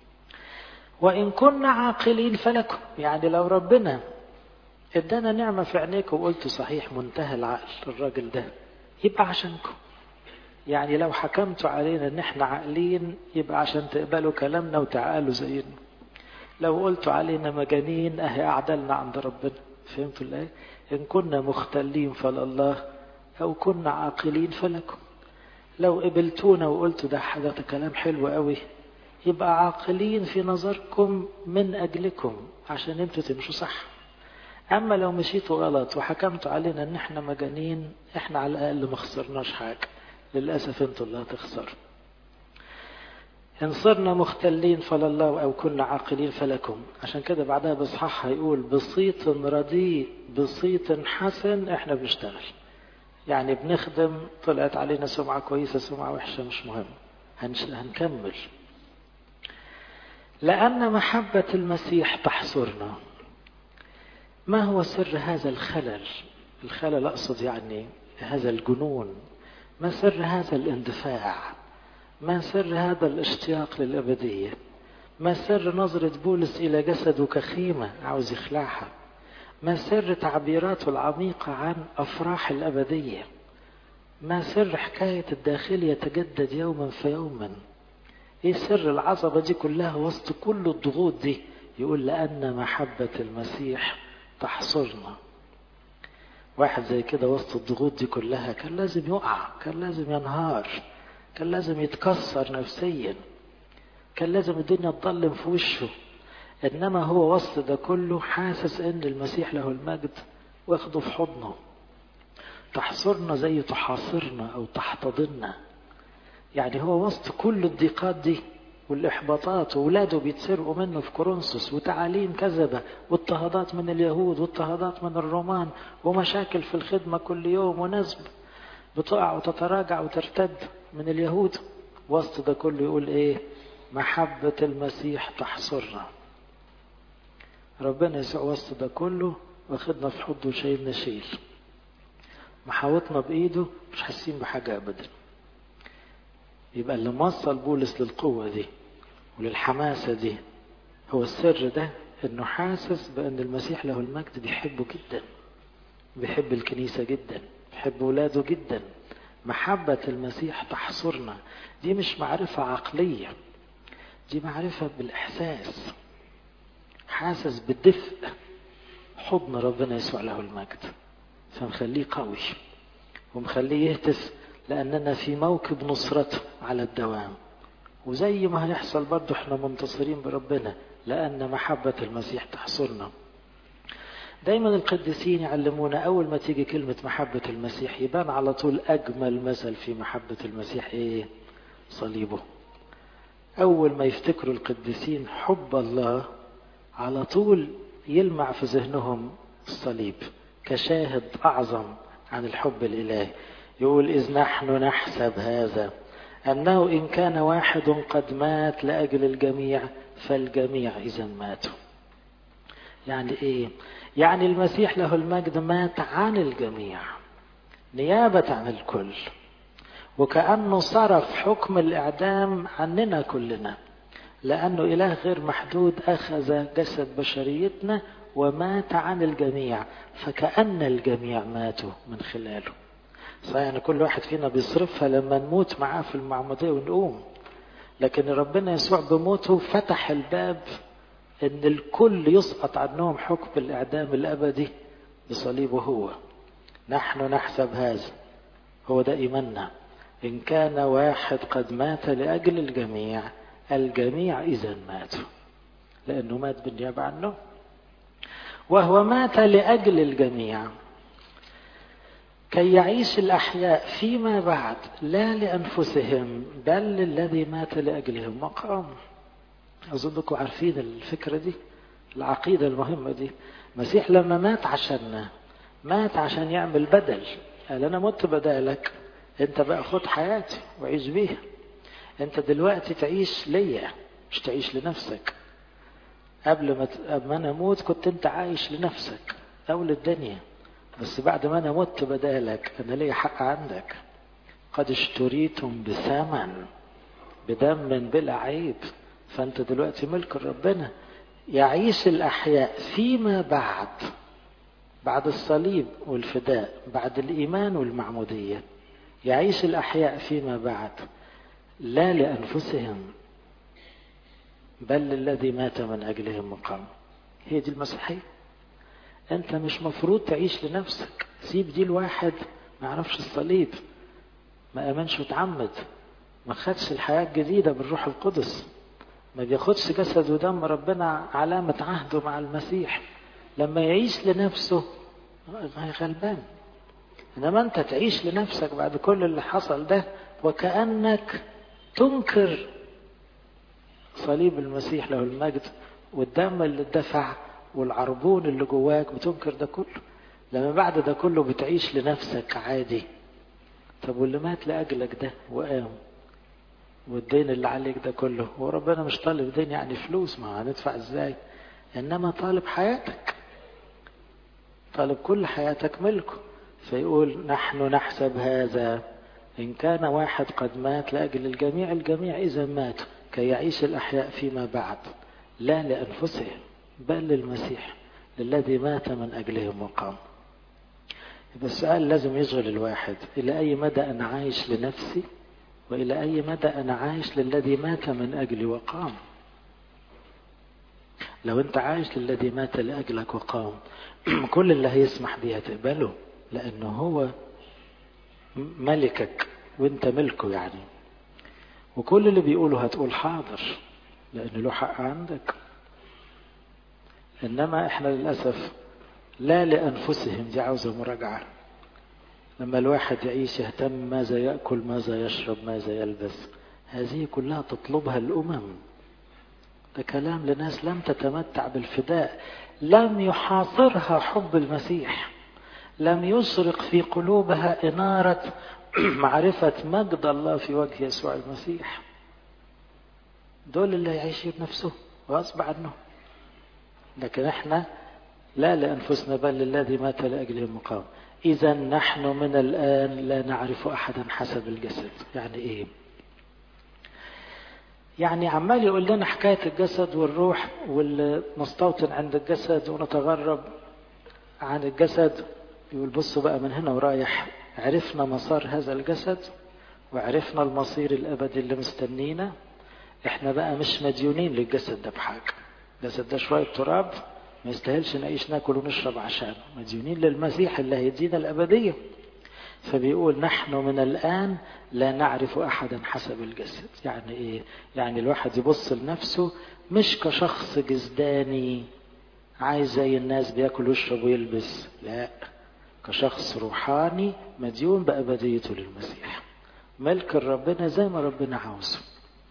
Speaker 1: وإن كنا عاقلين فلكم يعني لو ربنا ادانا نعمة في عينيكم وقلت صحيح منتهى العقل الراجل ده يبقى عشانكم يعني لو حكمتوا علينا ان احنا عاقلين يبقى عشان تقبلوا كلامنا وتعالوا زينا لو قلتوا علينا مجانين اهي اعدلنا عند ربنا فهمتوا الايه ان كنا مختلين فلله او كنا عاقلين فلكم لو قبلتونا وقلتوا ده حاجة كلام حلو قوي يبقى عاقلين في نظركم من اجلكم عشان انتوا تمشوا صح اما لو مشيتوا غلط وحكمتوا علينا ان احنا مجانين احنا على الاقل ما خسرناش حاجه للأسف انتوا اللي هتخسروا إن صرنا مختلين فلله أو كنا عاقلين فلكم عشان كده بعدها بصحاح هيقول بصيت رديء بصيت حسن احنا بنشتغل يعني بنخدم طلعت علينا سمعة كويسة سمعة وحشة مش مهم هنش... هنكمل لأن محبة المسيح تحصرنا ما هو سر هذا الخلل الخلل أقصد يعني هذا الجنون ما سر هذا الاندفاع ما سر هذا الاشتياق للأبدية ما سر نظرة بولس إلى جسده كخيمة عاوز يخلعها ما سر تعبيراته العميقة عن أفراح الأبدية ما سر حكاية الداخل يتجدد يوما فيوما ايه سر العصبة دي كلها وسط كل الضغوط دي يقول لأن محبة المسيح تحصرنا واحد زي كده وسط الضغوط دي كلها كان لازم يقع كان لازم ينهار كان لازم يتكسر نفسيا كان لازم الدنيا تضلم في وشه انما هو وسط ده كله حاسس ان المسيح له المجد واخده في حضنه تحصرنا زي تحاصرنا او تحتضننا يعني هو وسط كل الضيقات دي والإحباطات وولاده بيتسرقوا منه في كورنثوس وتعاليم كذبة واضطهادات من اليهود واضطهادات من الرومان ومشاكل في الخدمة كل يوم ونسب بتقع وتتراجع وترتد من اليهود وسط ده كله يقول ايه محبة المسيح تحصرنا ربنا يسوع وسط ده كله واخدنا في حضه وشايلنا شيل محاوطنا بإيده مش حاسين بحاجة أبدا يبقى اللي موصل بولس للقوة دي وللحماسة دي هو السر ده انه حاسس بان المسيح له المجد بيحبه جدا بيحب الكنيسة جدا بيحب ولاده جدا محبة المسيح تحصرنا دي مش معرفة عقلية دي معرفة بالإحساس حاسس بالدفء حضن ربنا يسوع له المجد فمخليه قوي ومخليه يهتف لأننا في موكب نصرته على الدوام وزي ما هيحصل برضه احنا منتصرين بربنا لأن محبة المسيح تحصرنا دايما القديسين يعلمونا أول ما تيجي كلمة محبة المسيح يبان على طول أجمل مثل في محبة المسيح إيه؟ صليبه أول ما يفتكروا القديسين حب الله على طول يلمع في ذهنهم الصليب كشاهد أعظم عن الحب الإلهي يقول إذ نحن نحسب هذا أنه إن كان واحد قد مات لأجل الجميع فالجميع إذا ماتوا يعني إيه يعني المسيح له المجد مات عن الجميع نيابة عن الكل وكأنه صرف حكم الإعدام عننا كلنا لأنه إله غير محدود أخذ جسد بشريتنا ومات عن الجميع فكأن الجميع ماتوا من خلاله صحيح يعني كل واحد فينا بيصرفها لما نموت معاه في المعمودية ونقوم لكن ربنا يسوع بموته فتح الباب ان الكل يسقط عنهم حكم الاعدام الابدي بصليبه هو نحن نحسب هذا هو ده ايماننا ان كان واحد قد مات لاجل الجميع الجميع اذا ماتوا لانه مات بالنيابه عنه وهو مات لاجل الجميع كي يعيش الأحياء فيما بعد لا لأنفسهم بل للذي مات لأجلهم وقام أظنكم عارفين الفكرة دي العقيدة المهمة دي المسيح لما مات عشاننا مات عشان يعمل بدل قال أنا مت بدالك أنت بقى خد حياتي وعيش بيها أنت دلوقتي تعيش ليا مش تعيش لنفسك قبل ما قبل ما أنا أموت كنت أنت عايش لنفسك أو للدنيا بس بعد ما انا مت بدالك انا ليا حق عندك قد اشتريتم بثمن بدم بلا عيب فانت دلوقتي ملك ربنا يعيش الاحياء فيما بعد بعد الصليب والفداء بعد الايمان والمعموديه يعيش الاحياء فيما بعد لا لانفسهم بل للذي مات من اجلهم مقام هي دي المسيحيه انت مش مفروض تعيش لنفسك سيب دي الواحد ما يعرفش الصليب ما امنش وتعمد ما خدش الحياة الجديدة بالروح القدس ما بياخدش جسد ودم ربنا علامة عهده مع المسيح لما يعيش لنفسه غلبان انما انت تعيش لنفسك بعد كل اللي حصل ده وكأنك تنكر صليب المسيح له المجد والدم اللي اتدفع والعربون اللي جواك بتنكر ده كله لما بعد ده كله بتعيش لنفسك عادي طب واللي مات لأجلك ده وقام والدين اللي عليك ده كله هو ربنا مش طالب دين يعني فلوس ما هندفع ازاي انما طالب حياتك طالب كل حياتك ملكه فيقول نحن نحسب هذا إن كان واحد قد مات لأجل الجميع الجميع إذا ماتوا كي يعيش الأحياء فيما بعد لا لأنفسهم بل للمسيح للذي مات من أجلهم وقام يبقى السؤال لازم يشغل الواحد إلى أي مدى أنا عايش لنفسي وإلى أي مدى أنا عايش للذي مات من أجلي وقام لو أنت عايش للذي مات لأجلك وقام كل اللي هيسمح بيه هتقبله لأنه هو ملكك وانت ملكه يعني وكل اللي بيقوله هتقول حاضر لأن له حق عندك إنما إحنا للأسف لا لأنفسهم دي عاوزة مراجعة لما الواحد يعيش يهتم ماذا يأكل ماذا يشرب ماذا يلبس هذه كلها تطلبها الأمم ده كلام لناس لم تتمتع بالفداء لم يحاصرها حب المسيح لم يشرق في قلوبها إنارة معرفة مجد الله في وجه يسوع المسيح دول اللي يعيشوا بنفسه غصب عنه لكن احنا لا لأنفسنا بل للذي مات لأجله المقام إذا نحن من الآن لا نعرف أحدا حسب الجسد يعني إيه يعني عمال يقول لنا حكاية الجسد والروح والمستوطن عند الجسد ونتغرب عن الجسد يقول بصوا بقى من هنا ورايح عرفنا مسار هذا الجسد وعرفنا المصير الأبدي اللي مستنينا احنا بقى مش مديونين للجسد ده بحاجة الجسد ده شوية تراب ما يستاهلش نعيش ناكل ونشرب عشانه مديونين للمسيح اللي هيدينا الأبدية فبيقول نحن من الآن لا نعرف أحدا حسب الجسد يعني إيه يعني الواحد يبص لنفسه مش كشخص جسداني عايز زي الناس بياكل ويشرب ويلبس لا كشخص روحاني مديون بأبديته للمسيح ملك ربنا زي ما ربنا عاوزه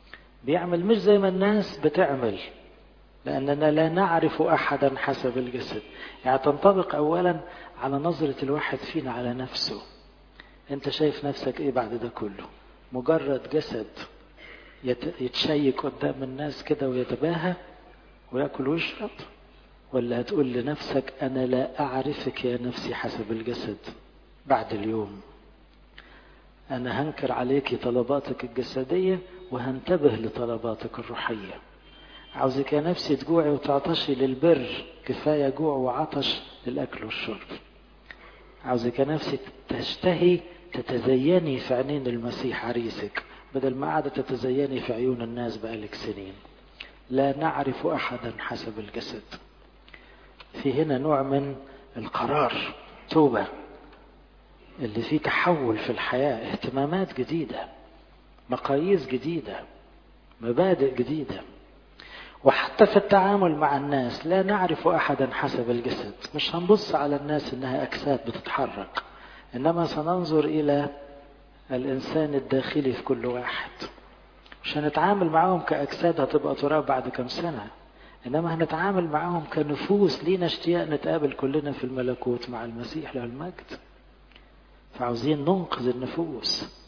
Speaker 1: بيعمل مش زي ما الناس بتعمل لأننا لا نعرف أحدا حسب الجسد يعني تنطبق أولا على نظرة الواحد فينا على نفسه أنت شايف نفسك إيه بعد ده كله مجرد جسد يتشيك قدام الناس كده ويتباهى ويأكل ويشرب ولا هتقول لنفسك أنا لا أعرفك يا نفسي حسب الجسد بعد اليوم أنا هنكر عليك طلباتك الجسدية وهنتبه لطلباتك الروحية عاوزك يا نفسي تجوعي وتعطشي للبر كفاية جوع وعطش للأكل والشرب عاوزك يا نفسي تشتهي تتزيني في عينين المسيح عريسك بدل ما قاعدة تتزيني في عيون الناس بقالك سنين لا نعرف أحدا حسب الجسد في هنا نوع من القرار توبة اللي فيه تحول في الحياة اهتمامات جديدة مقاييس جديدة مبادئ جديدة وحتى في التعامل مع الناس لا نعرف أحدا حسب الجسد مش هنبص على الناس إنها أجساد بتتحرك إنما سننظر إلى الإنسان الداخلي في كل واحد مش هنتعامل معاهم كأجساد هتبقى تراب بعد كم سنة إنما هنتعامل معاهم كنفوس لينا اشتياق نتقابل كلنا في الملكوت مع المسيح له المجد فعاوزين ننقذ النفوس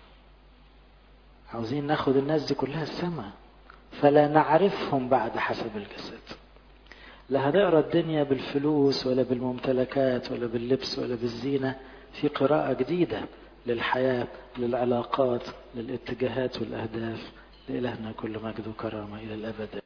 Speaker 1: عاوزين ناخد الناس دي كلها السماء فلا نعرفهم بعد حسب الجسد لا هنقرا الدنيا بالفلوس ولا بالممتلكات ولا باللبس ولا بالزينة في قراءة جديدة للحياة للعلاقات للاتجاهات والأهداف لإلهنا كل مجد وكرامة إلى الأبد